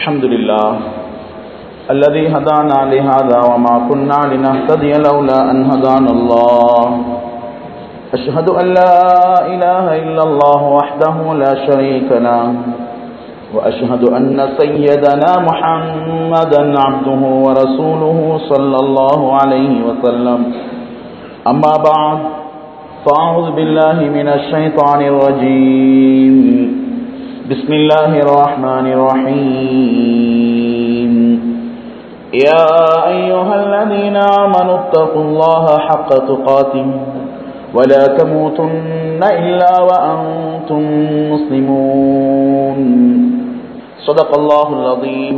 الحمد لله الذي هدانا لهذا وما كنا لنهتدي لولا أن هدانا الله أشهد أن لا إله إلا الله وحده لا شريك له وأشهد أن سيدنا محمدا عبده ورسوله صلى الله عليه وسلم أما بعد فأعوذ بالله من الشيطان الرجيم بسم الله الرحمن الرحيم يا أيها الذين آمنوا اتقوا الله حق تقاته ولا تموتن إلا وأنتم مسلمون صدق الله العظيم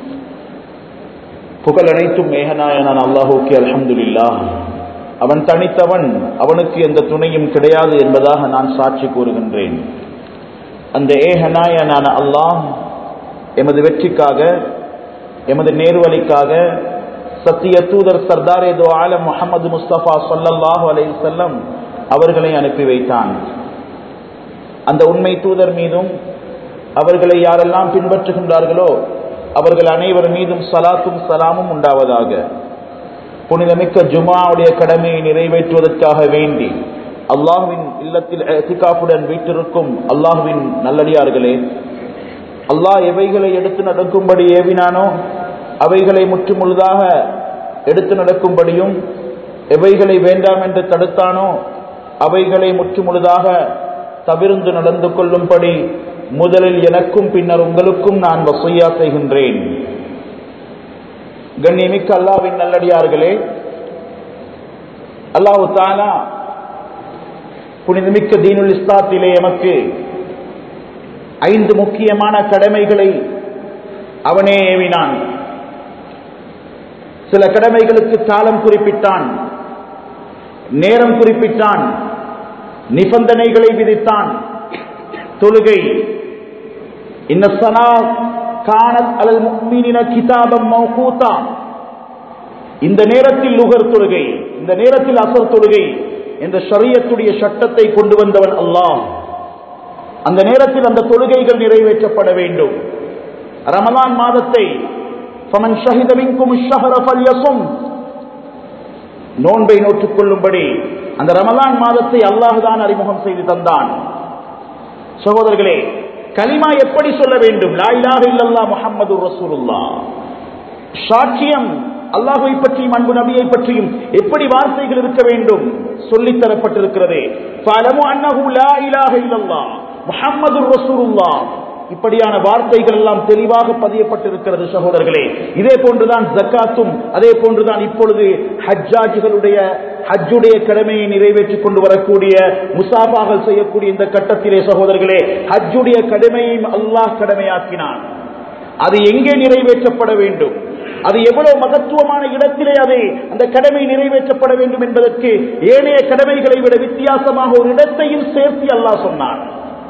புகழ் அனைத்தும் மேகநாயனான் அல்லாஹூக்கி அல்ஹம்துலில்லா அவன் தனித்தவன் அவனுக்கு எந்த துணையும் கிடையாது என்பதாக நான் சாட்சி கூறுகின்றேன் அந்த ஏகநாயனான அல்லாஹ் எமது வெற்றிக்காக எமது நேர்வழிக்காக சத்திய தூதர் சர்தாரே தோ ஆலம் முகமது முஸ்தபா சொல்லல்லாஹு அலை செல்லம் அவர்களை அனுப்பி வைத்தான் அந்த உண்மை தூதர் மீதும் அவர்களை யாரெல்லாம் பின்பற்றுகின்றார்களோ அவர்கள் அனைவர் மீதும் சலாத்தும் சலாமும் உண்டாவதாக புனிதமிக்க ஜுமாவுடைய கடமையை நிறைவேற்றுவதற்காக வேண்டி அல்லாஹுவின் இல்லத்தில் எத்திகாப்புடன் வீட்டிருக்கும் அல்லாஹுவின் நல்லடியார்களே அல்லாஹ் எவைகளை எடுத்து நடக்கும்படி ஏவினானோ அவைகளை முற்றுமுழுதாக எடுத்து நடக்கும்படியும் எவைகளை வேண்டாம் என்று தடுத்தானோ அவைகளை முற்றுமுழுதாக தவிர்ந்து நடந்து கொள்ளும்படி முதலில் எனக்கும் பின்னர் உங்களுக்கும் நான் வசையா செய்கின்றேன் கண்ணியமிக்க அல்லாவின் நல்லடியார்களே அல்லாஹு தானா புனிதமிக்க தீனுல் இஸ்லாத்திலே எமக்கு ஐந்து முக்கியமான கடமைகளை அவனே ஏவினான் சில கடமைகளுக்கு காலம் குறிப்பிட்டான் நேரம் குறிப்பிட்டான் நிபந்தனைகளை விதித்தான் தொழுகை இந்த சனா காணத் அலல் முக்மீனின கிதாபம் மௌகூத்தா இந்த நேரத்தில் நுகர் தொழுகை இந்த நேரத்தில் அசர் தொழுகை என்ற ஷரியத்துடைய சட்டத்தை கொண்டு வந்தவன் அல்லாஹ் அந்த நேரத்தில் அந்த தொழுகைகள் நிறைவேற்றப்பட வேண்டும் ரமலான் மாதத்தை ஃபமன் ஷஹித மின்கும் ஷஹர ஃபல்யசும் நோன்பை நோற்றுக் கொள்ளும்படி அந்த ரமலான் மாதத்தை அல்லாஹ் தான் அறிமுகம் செய்து தந்தான் சகோதரர்களே கலிமா எப்படி சொல்ல வேண்டும் லா இலாஹ இல்லல்லா முஹம்மது ரசூலுல்லா சாட்சியம் அல்லாஹை பற்றியும் அன்பு நபியை பற்றியும் எப்படி வார்த்தைகள் இருக்க வேண்டும் சொல்லித் தரப்பட்டிருக்கிறது ஃபலமு அன்னஹு லா இலாஹ இல்லல்லா முஹம்மது ரசூலுல்லா இப்படியான வார்த்தைகள் எல்லாம் தெளிவாக பதியப்பட்டிருக்கிறது சகோதரர்களே இதே போன்றுதான் ஜக்காத்தும் அதே போன்றுதான் இப்பொழுது ஹஜ்ஜாஜிகளுடைய ஹஜ்ஜுடைய கடமையை நிறைவேற்றிக் கொண்டு வரக்கூடிய முசாபாக செய்யக்கூடிய இந்த கட்டத்திலே சகோதரர்களே ஹஜ்ஜுடைய கடமையையும் அல்லாஹ் கடமையாக்கினான் அது எங்கே நிறைவேற்றப்பட வேண்டும் அது எவ்வளவு மகத்துவமான இடத்திலே அது அந்த கடமை நிறைவேற்றப்பட வேண்டும் என்பதற்கு ஏனைய கடமைகளை விட வித்தியாசமாக ஒரு இடத்தையும் சேர்த்து அல்லாஹ் சொன்னான்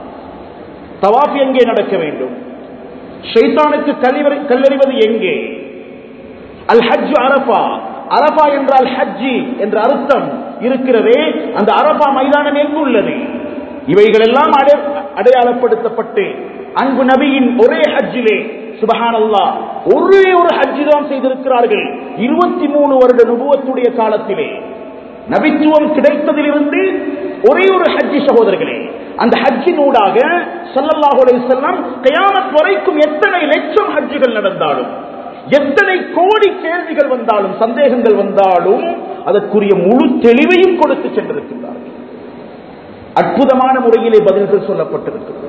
தவாப் எங்கே நடக்க வேண்டும் ஷைத்தானுக்கு கல்லறிவது எங்கே அல் ஹஜ் அரபா அரபா என்றால் ஹஜ்ஜி என்ற அர்த்தம் இருக்கிறதே அந்த அரபா மைதானம் எங்கு உள்ளது இவைகள் எல்லாம் அடையாளப்படுத்தப்பட்டு அன்பு நபியின் ஒரே ஹஜ்ஜிலே சுபஹான் அல்லா ஒரே ஒரு ஹஜ்ஜி தான் செய்திருக்கிறார்கள் இருபத்தி மூணு வருட நுபுவத்துடைய காலத்திலே நபித்துவம் கிடைத்ததிலிருந்து ஒரே ஒரு ஹஜ்ஜி சகோதரர்களே அந்த ஹஜ்ஜினூடாக சல்லல்லாஹு அலைஹி வஸல்லம் கியாமத் வரைக்கும் எத்தனை லட்சம் ஹஜ்ஜுகள் நடந்தாலும் எத்தனை கோடி கேள்விகள் வந்தாலும் சந்தேகங்கள் வந்தாலும் அதற்குரிய முழு தெளிவையும் கொடுத்து சென்றிருக்கின்றார்கள் அற்புதமான முறையிலே பதில்கள் சொல்லப்பட்டிருக்கிறது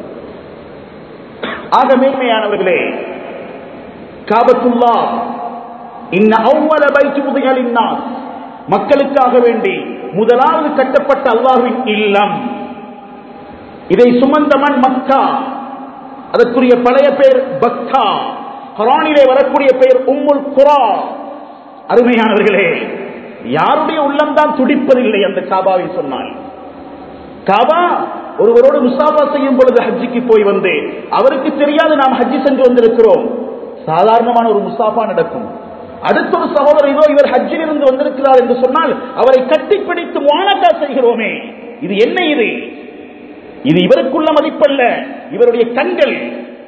ஆக மேன்மையானவர்களே காபத்துல்லா இன்ன அவ்வள பைத்து முதைகளின் மக்களுக்காக வேண்டி முதலாவது கட்டப்பட்ட அல்லாஹ்வின் இல்லம் இதை சுமந்த மண் மக்கா அதற்குரிய பழைய பெயர் பக்தா குரானிலே வரக்கூடிய பெயர் உம்முல் குரா அருமையானவர்களே யாருடைய உள்ளம்தான் துடிப்பதில்லை அந்த காபாவை சொன்னால் காபா ஒருவரோடு முசாபா செய்யும் பொழுது ஹஜ்ஜிக்கு போய் வந்து அவருக்கு தெரியாது நாம் ஹஜ்ஜி சென்று வந்திருக்கிறோம் சாதாரணமான ஒரு முசாபா நடக்கும் அடுத்த ஒரு சகோதரர் இதோ இவர் ஹஜ்ஜில் இருந்து வந்திருக்கிறார் என்று சொன்னால் அவரை கட்டிப்பிடித்து மானக்கா செய்கிறோமே இது என்ன இது இது இவருக்குள்ள மதிப்பல்ல இவருடைய கண்கள்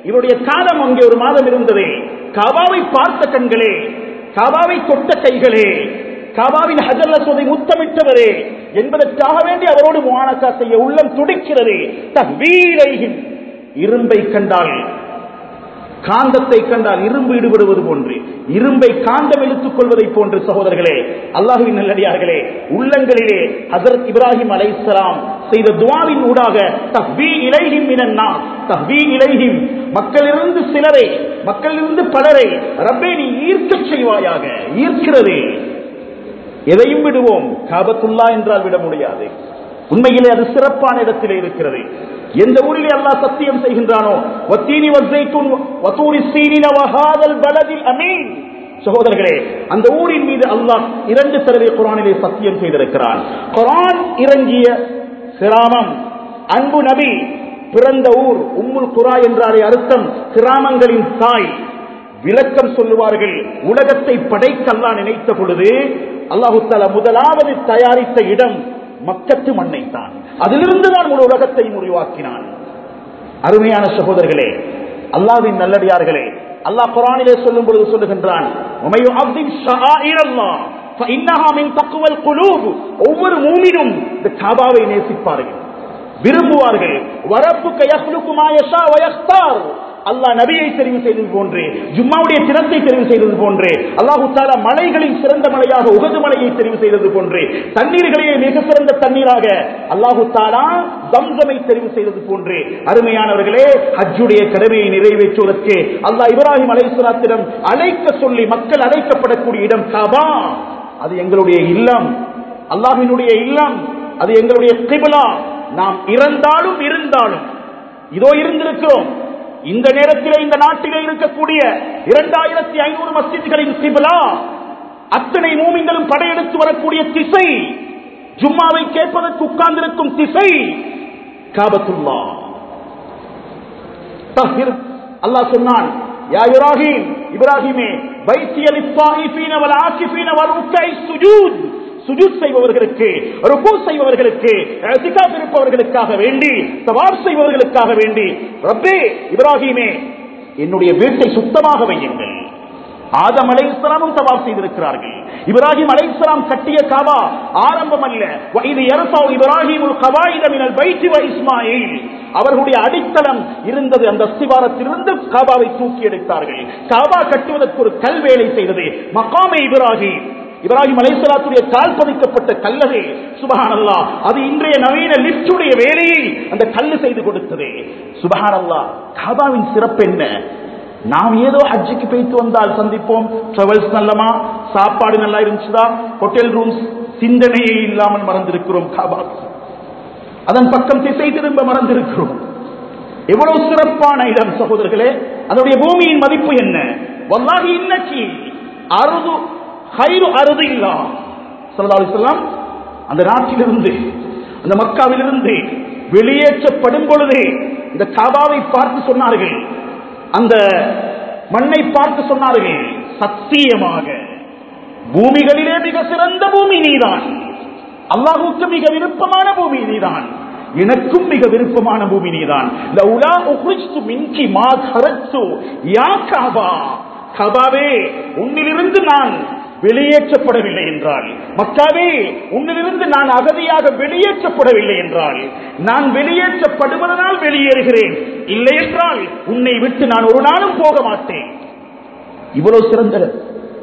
இவருடைய காலம் அங்கே ஒரு மாதம் இருந்தது காபாவை பார்த்த கண்களே காபாவை தொட்ட கைகளே காபாவின் ஹஜல்ல சொதை முத்தமிட்டவரே என்பதற்காக வேண்டி அவரோடு முவானக்கா செய்ய உள்ளம் துடிக்கிறது தஹ்வீரைஹிம் இரும்பை கண்டால் காந்தத்தை கண்டால் இரும்பு ஈடுபடுவது போன்று இரும்பை காந்தம் இழுத்துக் கொள்வதை போன்று சகோதரர்களே அல்லாஹுவின் நல்லடியார்களே உள்ளங்களிலே ஹசரத் இப்ராஹிம் அலைஹிஸ்ஸலாம் செய்த துவாவின் ஊடாக தஹ்வீ இலைஹிம் மினன்னா தஹ்வீ இலைஹிம் மக்களிலிருந்து சிலரை மக்களிலிருந்து பலரை ரப்பே நீ ஈர்க்கச் செய்வாயாக ஈர்க்கிறது எதையும் விடுவோம் காபத்துல்லா என்றால் விட முடியாது உண்மையிலே அது சிறப்பான இடத்திலே இருக்கிறது எந்த ஊரிலே அல்லாஹ் சத்தியம் செய்கின்றானோ வத்தீனி வஸ்ஸைத்துன் வதூரி சீனின வஹாதல் பலதில் அமீன் சகோதரர்களே அந்த ஊரின் மீது அல்லாஹ் இரண்டு தடவை குரானிலே சத்தியம் செய்திருக்கிறான் குரான் இறங்கிய கிராமம் அன்பு நபி பிறந்த ஊர் உம்முல் குரா என்றாலே அர்த்தம் கிராமங்களின் தாய் விளக்கம் சொல்லுவார்கள் உலகத்தை படைக்கல்லா நினைத்த பொழுது அல்லாஹு தாலா முதலாவது தயாரித்த இடம் மக்கத்து மண்ணை தான் அதிலிருந்து தான் ஒரு உலகத்தை உருவாக்கினான் அருமையான சகோதரர்களே அல்லாவின் நல்லடியார்களே அல்லாஹ் குரானிலே சொல்லும் பொழுது சொல்லுகின்றான் ஒவ்வொரு மூமினும் இந்த காபாவை நேசிப்பார்கள் விரும்புவார்கள் வரப்பு கையகுலுக்குமாயஷா வயஸ்தார் அல்லாஹ் நபியை தெரிவு செய்தது போன்றே ஜும்மாவுடைய தினத்தை தெரிவு செய்தது போன்றே அல்லாஹு தாலா மலைகளின் சிறந்த மலையாக உகது மலையை தெரிவு செய்தது போன்றே தண்ணீர்களையே மிக சிறந்த தண்ணீராக அல்லாஹு தாலா தம்சமை தெரிவு செய்தது போன்றே அருமையானவர்களே ஹஜ்ஜுடைய கடமையை நிறைவேற்றுவதற்கு அல்லாஹ் இப்ராஹிம் அலைசுலாத்திடம் அழைக்க சொல்லி மக்கள் அழைக்கப்படக்கூடிய இடம் காபா அது எங்களுடைய இல்லம் அல்லாஹினுடைய இல்லம் அது எங்களுடைய கிபிலா நாம் இறந்தாலும் இருந்தாலும் இதோ இருந்திருக்கிறோம் இந்த நேரத்தில் இந்த நாட்டிலே இருக்கக்கூடிய இரண்டாயிரத்தி ஐநூறு மஸ்ஜித்களின் கிபிலா அத்தனை மூமிங்களும் படையெடுத்து வரக்கூடிய திசை ஜும்மாவை கேட்பதற்கு உட்கார்ந்திருக்கும் திசை காபத்துல்லா தஹிர் அல்லாஹ் சொன்னான் யா இப்ராஹிம் இப்ராஹிமே பைத்தியல் இஸ்ஸாயிஃபீன வல் ஆகிஃபீன வல் ருக்கை சுஜூத் சுஜூத் செய்பவர்களுக்கு ருக்கு செய்பவர்களுக்கு இஹ்திகாஃப் இருப்பவர்களுக்காக வேண்டி தவாப் செய்பவர்களுக்காக வேண்டி ரப்பே இப்ராஹிமே என்னுடைய வீட்டை சுத்தமாக வையுங்கள் ஆதம் அலைஹிஸ்ஸலாமும் தவாப் செய்திருக்கிறார்கள் இப்ராஹிம் அலைஹிஸ்ஸலாம் கட்டிய காபா ஆரம்பம் அல்ல இது யர்ஃபவு இப்ராஹிமுல் கவாயித மினல் பைத்தி வ இஸ்மாயில் அவர்களுடைய அடித்தளம் இருந்தது அந்த அஸ்திவாரத்திலிருந்து காபாவை தூக்கி எடுத்தார்கள் காபா கட்டுவதற்கு ஒரு கல் வேலை செய்தது மகாமே இப்ராஹிம் இப்ராஹிம் அலைசலாத்துடைய கால் பதிக்கப்பட்ட கல்லவே சுபஹான் அல்லா அது இன்றைய நவீன லிப்டுடைய வேலையை அந்த கல்லு செய்து கொடுத்தது சுபஹான் அல்லா காபாவின் சிறப்பு என்ன நாம் ஏதோ ஹஜ்ஜுக்கு போய்த்து வந்தால் சந்திப்போம் டிராவல்ஸ் நல்லமா சாப்பாடு நல்லா இருந்துச்சுதா ஹோட்டல் ரூம்ஸ் சிந்தனையே இல்லாமல் மறந்திருக்கிறோம் காபா அதன் பக்கம் திசை திரும்ப மறந்திருக்கிறோம் எவ்வளவு சிறப்பான இடம் சகோதரர்களே அதனுடைய பூமியின் மதிப்பு என்ன வல்லாகி இன்னைக்கு அறுது ஹைரு அறுது இல்லா சொல்லலாம் அந்த நாட்டிலிருந்து அந்த மக்காவிலிருந்து வெளியேற்றப்படும் பொழுது இந்த காபாவை பார்த்து சொன்னார்கள் அந்த மண்ணை பார்த்து சொன்னார்கள் சத்தியமாக பூமிகளிலே மிக சிறந்த பூமி நீதான் அல்லாஹுக்கு மிக விருப்பமான பூமி நீதான் எனக்கும் மிக விருப்பமான பூமி நீதான் லவுலா உஹ்ரிஜ்து மின்கி மா கரத்து யா காபா கபாவே உன்னிலிருந்து நான் வெளியேற்றப்படவில்லை என்றால் மக்காவே உன்னிலிருந்து நான் அகதியாக வெளியேற்றப்படவில்லை என்றால் நான் வெளியேற்றப்படுவதனால் வெளியேறுகிறேன் இல்லை என்றால் உன்னை விட்டு நான் ஒரு நாளும் போக மாட்டேன் இவ்வளவு சிறந்த இடம்.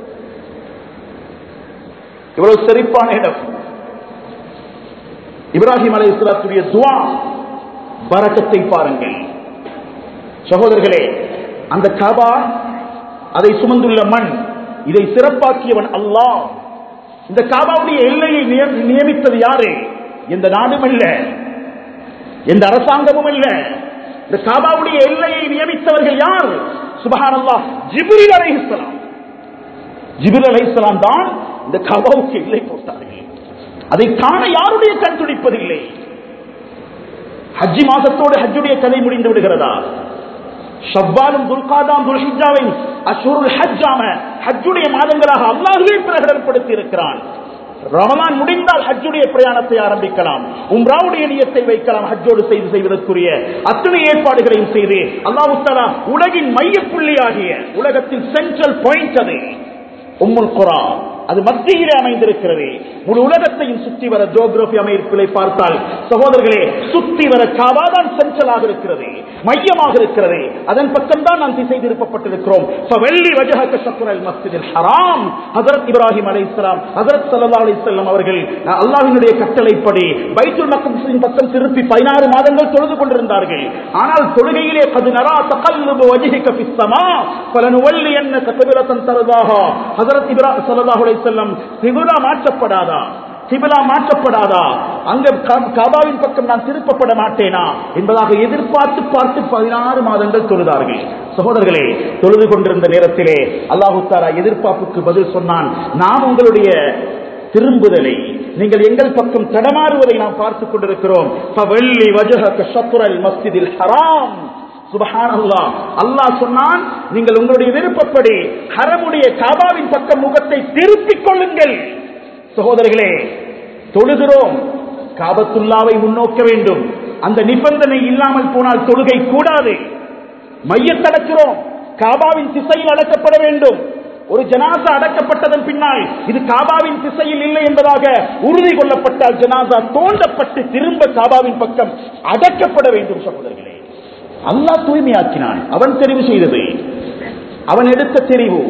இவ்வளவு சிறப்பான இடம் இப்ராஹிம் அலை இஸ்லாத்துடைய துவா பரக்கத்தை பாருங்கள் சகோதரர்களே அந்த காபா அதை சுமந்துள்ள மண் இதை சிறப்பாக்கியவன் அல்லாஹ் இந்த காபாவுடைய எல்லையை நிய- நியமித்தது யாரு எந்த நாடும் அல்ல எந்த அரசாங்கமும் அல்ல இந்த காபாவுடைய எல்லையை நியமித்தவர்கள் யார் சுபஹான் அல்லாஹ் ஜிப்ரீல் அலைஹிஸ்ஸலாம் ஜிப்ரீல் அலைஹிஸ்ஸலாம் தான் இந்த காபாவுக்கு எல்லை போட்டார்கள் அதை காண யாருடைய கண் துடிப்பதில்லை ஹஜ்ஜி மாசத்தோடு ஹஜ்ஜுடைய கதை முடிந்து விடுகிறதா ஷவ்வாலும் துல்காதாம் துல்ஹிஜாவை அஷூருல் ஹஜ்ஜாம ஹஜ்ஜுடைய மாதங்களாக அல்லாஹுவே பிரகடனப்படுத்தி இருக்கிறான் ரமலான் முடிந்தால் ஹஜ்ஜுடைய பிரயாணத்தை ஆரம்பிக்கலாம் உம்ராவுடைய நியத்தை வைக்கலாம் ஹஜ்ஜோடு செய்து செய்வதற்குரிய அத்தனை ஏற்பாடுகளையும் செய்து அல்லாஹு தஆலா உலகின் மையப்புள்ளியாகிய உலகத்தில் சென்ட்ரல் பாயிண்ட் அது உம்முல் குரா அது மத்தியிலே அமைந்திருக்கிறது முழு உலகத்தையும் சுற்றி வர ஜோகிரபி அமைப்பிலை பார்த்தால் சகோதரர்களே சுற்றி வர காவாதான் சென்ட்ரலாக இருக்கிறது மையமாக இருக்கிறது அதன் பக்கம் தான் நாம் திசை திருப்பப்பட்டிருக்கிறோம் வெள்ளி வஜஹக சத்ரல் மஸ்ஜிதில் ஹராம் ஹஜரத் இப்ராஹிம் அலைஹிஸ்ஸலாம் ஹஜரத் ஸல்லல்லாஹு அலைஹி வஸல்லம் அவர்கள் அல்லாஹ்வினுடைய கட்டளைப்படி பைத்துல் மக்தஸின் பக்கம் திருப்பி 16 மாதங்கள் தொழுது கொண்டிருந்தார்கள் ஆனால் தொழுகையிலே கது நரா தகல்லுபு வஜஹிக ஃபிஸ் ஸமா ஃபலனுவல்லியன்னக கிப்லத்தன் தர்தாஹா ஹஜரத் இப்ராஹிம் ஸல்லல்லாஹு அலைஹி வஸல்லம் கிப்லா மாற்றப்படாதா கிபிலா மாற்றப்படாதா அங்க கா- காபாவின் பக்கம் நான் திருப்பப்பட மாட்டேனா என்பதாக எதிர்பார்த்து பார்த்து பதினாறு மாதங்கள் தொழுதார்கள் சகோதரர்களே தொழுது கொண்டிருந்த நேரத்திலே அல்லாஹு தாரா எதிர்பார்ப்புக்கு பதில் சொன்னான் நாம் உங்களுடைய திரும்புதலை நீங்கள் எங்கள் பக்கம் தடமாறுவதை நாம் பார்த்துக் கொண்டிருக்கிறோம் ஃபவல்லி வஜஹக ஷத்ரல் மஸ்ஜிதில் ஹராம் சுபஹானல்லாஹ் அல்லாஹ் சொன்னான் நீங்கள் உங்களுடைய விருப்பப்படி ஹரமுடைய காபாவின் பக்கம் முகத்தை திருப்பிக் கொள்ளுங்கள் சகோதரர்களே தொழுகிறோம் காபத்துல்லாவை முன்னோக்க வேண்டும் அந்த நிபந்தனை இல்லாமல் போனால் தொழுகை கூடாது மையத்தடக்கிறோம் காபாவின் திசையில் அடக்கப்பட வேண்டும் ஒரு ஜனாசா அடக்கப்பட்டதன் பின்னால் இது காபாவின் திசையில் இல்லை என்பதாக உறுதி கொள்ளப்பட்டால் ஜனாசா தோண்டப்பட்டு திரும்ப காபாவின் பக்கம் அடக்கப்பட வேண்டும் சகோதரர்களே அல்லாஹ் தூய்மையாக்கினான் அவன் தெரிவு செய்தது அவன் எடுத்த தெரிவு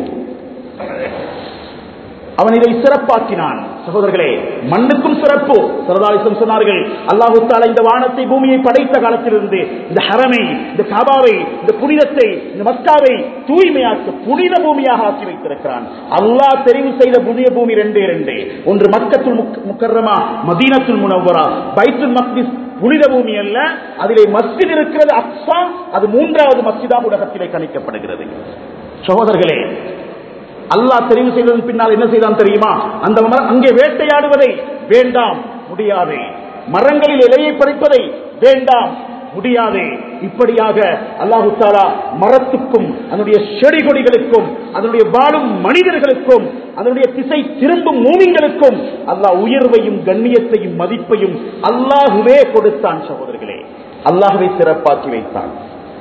அவன் இதை சிறப்பாக்கினான் சகோதரர்களே மண்ணுக்கும் சிறப்பு சரதாலிசம் சொன்னார்கள் அல்லாஹு தாலா இந்த வானத்தை பூமியை படைத்த காலத்திலிருந்து இந்த ஹரமை இந்த காபாவை இந்த புனிதத்தை இந்த மக்காவை தூய்மையாக்க புனித பூமியாக ஆக்கி வைத்திருக்கிறான் அல்லாஹ் தெரிவு செய்த புனித பூமி ரெண்டே ரெண்டு ஒன்று மக்கத்துல் முக்- முக்கர்ரமா மதீனத்துல் முனவரா பைத்துல் மக்திஸ் புனித பூமி அல்ல அதிலே மஸ்ஜித் இருக்கிறது அக்ஸா அது மூன்றாவது மஸ்ஜிதாக உலகத்திலே கணிக்கப்படுகிறது சகோதரர்களே அல்லாஹ் தெரிவு செய்ததன் பின்னால் என்ன செய்தான் தெரியுமா அந்த மர- அங்கே வேட்டையாடுவதை வேண்டாம் முடியாது மரங்களில் இலையை பறிப்பதை வேண்டாம் முடியாது இப்படியாக அல்லாஹு தாலா மரத்துக்கும் அதனுடைய செடி கொடிகளுக்கும் அதனுடைய வாழும் மனிதர்களுக்கும் அதனுடைய திசை திரும்பும் மூமிங்களுக்கும் அல்லாஹ் உயர்வையும் கண்ணியத்தையும் மதிப்பையும் அல்லாஹுவே கொடுத்தான் சகோதரர்களே அல்லாஹுவை சிறப்பாக்கி வைத்தான்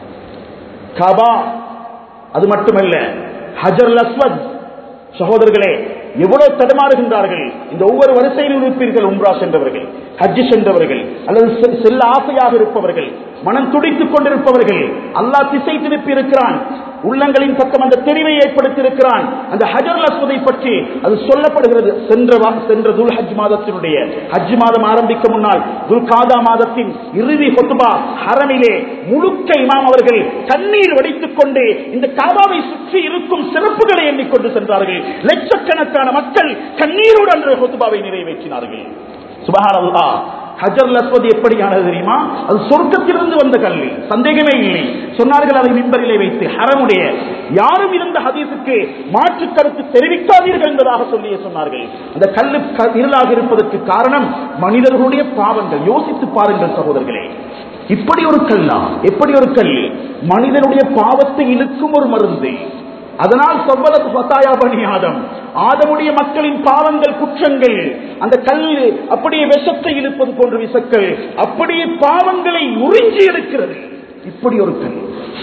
காபா அது மட்டுமல்ல ஹஜர் அஸ்வத் சகோதரர்களே எவ்வளவு தடுமாறுகின்றார்கள் இந்த ஒவ்வொரு வரிசையிலும் இருப்பீர்கள் உம்ரா சென்றவர்கள் ஹஜ்ஜி சென்றவர்கள் அல்லது செ- செல்ல ஆசையாக இருப்பவர்கள் மனம் துடித்துக் கொண்டிருப்பவர்கள் அல்லாஹ் திசை திருப்பி இருக்கிறான் உள்ளங்களின் பக்கம் அந்த தெரிவை ஏற்படுத்தி இருக்கிறான் அந்த ஹஜர் அஸ்வதை பற்றி அது சொல்லப்படுகிறது சென்ற வா- சென்ற துல் ஹஜ் மாதத்தினுடைய ஹஜ் மாதம் ஆரம்பிக்க முன்னால் துல் காதா மாதத்தின் இறுதி கொத்துபா ஹரமிலே முழுக்க இமாம் அவர்கள் கண்ணீர் வடித்துக் கொண்டு இந்த காபாவை சுற்றி இருக்கும் சிறப்புகளை எண்ணிக்கொண்டு சென்றார்கள் லட்சக்கணக்கான மக்கள் கண்ணீரோடு அன்று கொத்துபாவை நிறைவேற்றினார்கள் சுபஹானல்லா ஹஜர் அஸ்வத் எப்படியானது தெரியுமா அது சொர்க்கத்திலிருந்து வந்த கல்வி சந்தேகமே இல்லை சொன்னார்கள் அதை மின்பரிலே வைத்து ஹரமுடைய யாரும் இருந்த ஹதீஸுக்கு மாற்று கருத்து தெரிவிக்காதீர்கள் என்பதாக சொல்லியே சொன்னார்கள் அந்த கல்லு க- இருளாக இருப்பதற்கு காரணம் மனிதர்களுடைய பாவங்கள் யோசித்து பாருங்கள் சகோதரர்களே இப்படி ஒரு கல்லா எப்படி ஒரு கல் மனிதனுடைய பாவத்தை இழுக்கும் ஒரு மருந்து அதனால் சொவ்வதற்கு பத்தாயா பணி ஆதம் ஆதமுடைய மக்களின் பாவங்கள் குற்றங்கள் அந்த கல் அப்படியே விஷத்தை இழுப்பது போன்ற விசக்கள் அப்படியே பாவங்களை உறிஞ்சி எடுக்கிறது இப்படி ஒரு கல்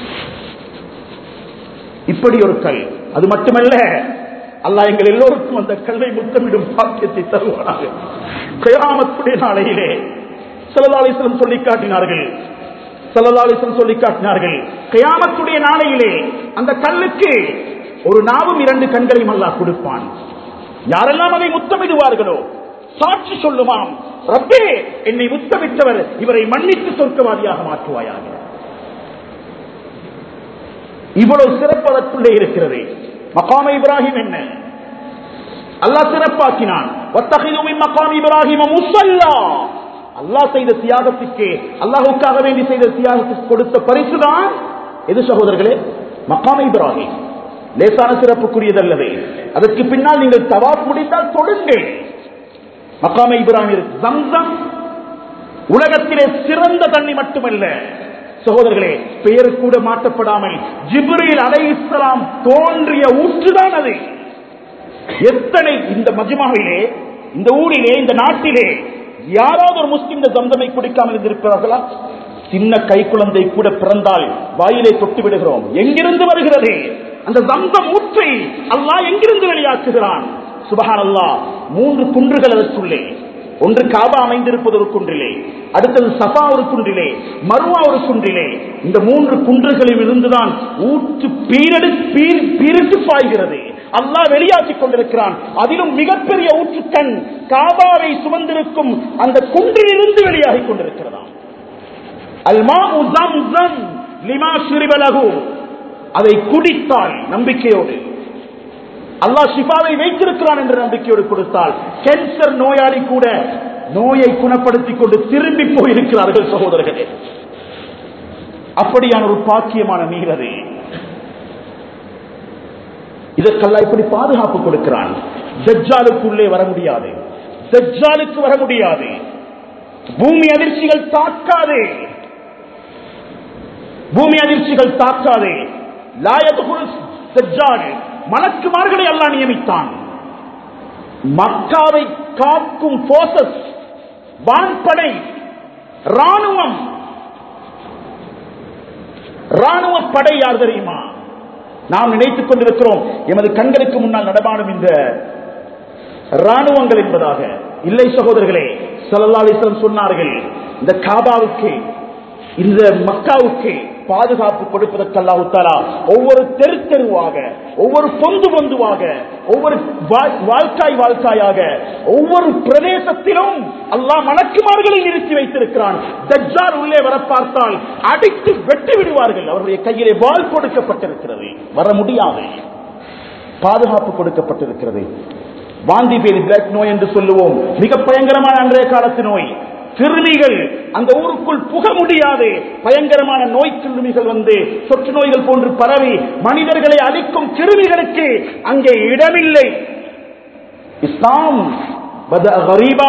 இப்படி ஒரு கல் அது மட்டுமல்ல அல்லாஹ் எங்கள் எல்லோருக்கும் அந்த கல்லை முத்தமிடும் பாக்கியத்தை தருவானாக கியாமத்துடைய நாளையிலே செல்லலாலிசலம் சொல்லி காட்டினார்கள் செல்லலாலிசலம் சொல்லி காட்டினார்கள் கியாமத்துடைய நாளையிலே அந்த கல்லுக்கு ஒரு நாவும் இரண்டு கண்களையும் அல்லாஹ் கொடுப்பான் யாரெல்லாம் அதை முத்தமிடுவார்களோ சாட்சி சொல்லுமாம் ரப்பே என்னை முத்தமிட்டவர் இவரை மன்னித்து சொர்க்கவாதியாக மாற்றுவாயாக இவ்வளவு சிறப்பு அதற்குள்ளே இருக்கிறது மகாம இப்ராஹிம் என்ன அல்லாஹ் சிறப்பாக்கினான் வத்தகிது மின் மகாம் இப்ராஹிம முஸல்லா அல்லாஹ் செய்த தியாகத்துக்கு அல்லாஹ்வுக்காக வேண்டி செய்த தியாகத்துக்கு கொடுத்த பரிசுதான் எது சகோதரர்களே மகாம் இப்ராஹிம் லேசான சிறப்புக்குரியதல்லவே அதற்கு பின்னால் நீங்கள் தவாப் முடிந்தால் தொடுங்கள் மக்காம இப்ராஹிம் இருக்கு. ஜம்சம் உலகத்திலே சிறந்த தண்ணி மட்டுமல்ல சகோதரர்களே பெயர் கூட மாற்றப்படாமல் ஜிப்ரீல் அலைஹிஸ்ஸலாம் தோன்றிய ஊற்றுதான் அது எத்தனை இந்த மஜ்மாவிலே இந்த ஊரிலே இந்த நாட்டிலே யாராவது ஒரு முஸ்லிம் இந்த ஜம்சமை குடிக்காமல் இருந்திருக்கிறார்களா சின்ன கை குழந்தை கூட பிறந்தால் வாயிலே தொட்டு விடுகிறோம் எங்கிருந்து வருகிறது அந்த ஜம்சம் ஊற்றை அல்லாஹ் எங்கிருந்து வெளியாக்குகிறான் சுபஹான் அல்லாஹ் மூன்று குன்றுகள் அதற்குள்ளே ஒன்று காபா அமைந்திருப்பது ஒரு குன்றிலே அடுத்தது சஃபா ஒரு குன்றிலே மருவா ஒரு குன்றிலே இந்த மூன்று குன்றுகளில் இருந்துதான் ஊற்று பீரடு பீர் பீரிட்டு பாய்கிறது அல்லாஹ் வெளியாக்கிக் கொண்டிருக்கிறான் அதிலும் மிகப்பெரிய ஊற்றுக்கண் காபாவை சுமந்திருக்கும் அந்த குன்றிலிருந்து வெளியாகிக் கொண்டிருக்கிறதாம் அல்மா உசம் லிமா சுரிபலகு அதை குடித்தால் நம்பிக்கையோடு அல்லாஹ் ஷிஃபாவை வைத்திருக்கிறான் என்ற நம்பிக்கையோடு கொடுத்தால் கேன்சர் நோயாளி கூட நோயை குணப்படுத்திக் கொண்டு திரும்பி போயிருக்கிறார்கள் சகோதரர்களே அப்படியான ஒரு பாக்கியமான நீர் அது இதற்கெல்லாம் இப்படி பாதுகாப்பு கொடுக்கிறான் தஜ்ஜாலுக்குள்ளே வர முடியாது தஜ்ஜாலுக்கு வர முடியாது பூமி அதிர்ச்சிகள் தாக்காது பூமி அதிர்ச்சிகள் தாக்காது லாயதுகுல் தஜ்ஜால் மலக்குமார்களை அல்லாஹ் நியமித்தான் மக்காவை காக்கும் போசஸ் வான்படை ராணுவம் ராணுவ படை யார் தெரியுமா நாம் நினைத்துக் கொண்டிருக்கிறோம் எமது கண்களுக்கு முன்னால் நடமாடும் இந்த ராணுவங்கள் என்பதாக இல்லை சகோதரர்களே சல்லா அலிஸ்லம் சொன்னார்கள் இந்த காபாவுக்கு இந்த மக்காவுக்கு பாதுகாப்பு கொடுப்பதற்கு அல்லாஹு தாலா ஒவ்வொரு தெரு தெருவாக ஒவ்வொரு பொந்து பொந்துவாக ஒவ்வொரு வா- வாழ்க்காய் வாழ்க்காயாக ஒவ்வொரு பிரதேசத்திலும் அல்லாஹ் மலக்குமார்களை நிறுத்தி வைத்திருக்கிறான் தஜ்ஜால் உள்ளே வர பார்த்தால் அடித்து வெட்டி விடுவார்கள் அவருடைய கையிலே வாள் கொடுக்கப்பட்டிருக்கிறது வர முடியாது பாதுகாப்பு கொடுக்கப்பட்டிருக்கிறது வாந்தி பேதி பிளாக் நோய் என்று சொல்லுவோம் மிக பயங்கரமான அன்றைய காலத்து நோய் கிருமிகள் அந்த ஊருக்குள் புக முடியாது பயங்கரமான நோய் கிருமிகள் வந்து தொற்று நோய்கள் போன்று பரவி மனிதர்களை அழிக்கும் கிருமிகளுக்கு அங்கே இடமில்லை இஸ்லாம் பத கரீபா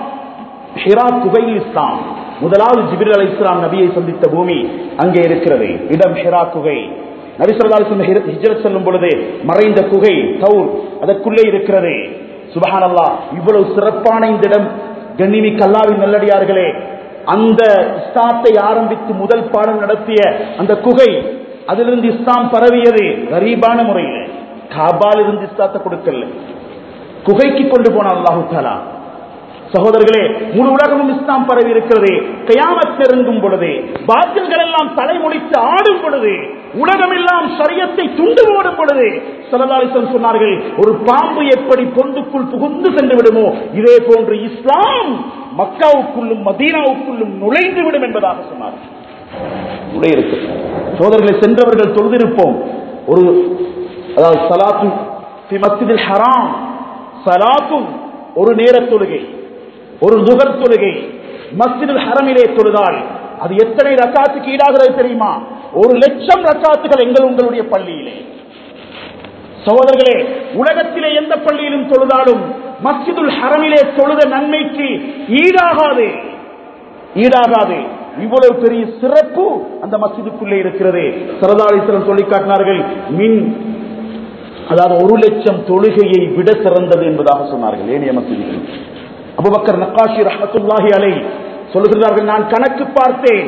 ஹிரா குகையில் இஸ்லாம் முதலாவது ஜிபிர் அலை இஸ்லாம் நபியை சந்தித்த பூமி அங்கே இருக்கிறது இடம் ஹிரா குகை நபிசல்லாசன் ஹிஜரத் செல்லும் பொழுது மறைந்த குகை தௌர் அதற்குள்ளே இருக்கிறது சுபஹானல்லா இவ்வளவு சிறப்பான இந்த இடம் கண்ணிமிக்க அல்லாவின் நல்லடியார்களே அந்த இஸ்லாத்தை ஆரம்பித்து முதல் பாடம் நடத்திய அந்த குகை அதிலிருந்து இஸ்லாம் பரவியது கரீபான முறையில் காபால் இருந்து இஸ்லாத்தை கொடுக்கல குகைக்கு கொண்டு போன அல்லாஹு தாலா சகோதரர்களே முழு உலகமும் இஸ்லாம் பரவி இருக்கிறது கயாமத் நெருங்கும் பொழுது பாத்தில்கள் எல்லாம் தலைமுடித்து ஆடும் பொழுது உலகம் எல்லாம் சரியத்தை துண்டு போடும் பொழுது சலதாலிசன் சொன்னார்கள் ஒரு பாம்பு எப்படி பொந்துக்குள் புகுந்து சென்று விடுமோ இதே போன்று இஸ்லாம் மக்காவுக்குள்ளும் மதீனாவுக்குள்ளும் நுழைந்து விடும் என்பதாக சொன்னார்கள் உடைய இருக்கு சோதர்களை சென்றவர்கள் தொழுதிருப்போம் ஒரு அதாவது சலாத்து ஃபி மஸ்ஜிதில் ஹராம் சலாத்தும் ஒரு நேர தொழுகை ஒரு துகர் தொழுகை மஸ்ஜிதுல் ஹரமிலே தொழுதால் அது எத்தனை ரக்காத்துக்கு ஈடாகிறது தெரியுமா ஒரு லட்சம் ரக்காத்துகள் எங்கள் உங்களுடைய பள்ளியிலே சகோதரர்களே உலகத்திலே எந்த பள்ளியிலும் தொழுதாலும் மஸ்ஜிதுல் ஹரமிலே தொழுத நன்மைக்கு ஈடாகாது ஈடாகாது இவ்வளவு பெரிய சிறப்பு அந்த மஸ்ஜிதுக்குள்ளே இருக்கிறது சரதாளீஸ்வரன் சொல்லி காட்டினார்கள் மின் அதாவது ஒரு லட்சம் தொழுகையை விட சிறந்தது என்பதாக சொன்னார்கள் ஏனைய மசூதிகள் அபுபக்கர் நக்காஷி ரஹத்துல்லாஹி அலை சொல்லுகிறார்கள் நான் கணக்கு பார்த்தேன்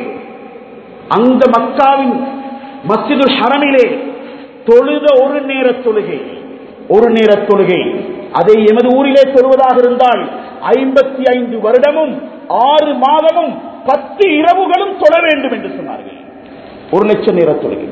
அந்த மக்காவின் மஸ்ஜிதுல் ஹரமிலே தொழுத ஒரு நேர தொழுகை ஒரு நேர தொழுகை அதை எமது ஊரிலே தொழுவதாக இருந்தால் ஐம்பத்தி ஐந்து வருடமும் ஆறு மாதமும் பத்து இரவுகளும் தொழ வேண்டும் என்று சொன்னார்கள் ஒரு லட்சம் நேர தொழுகை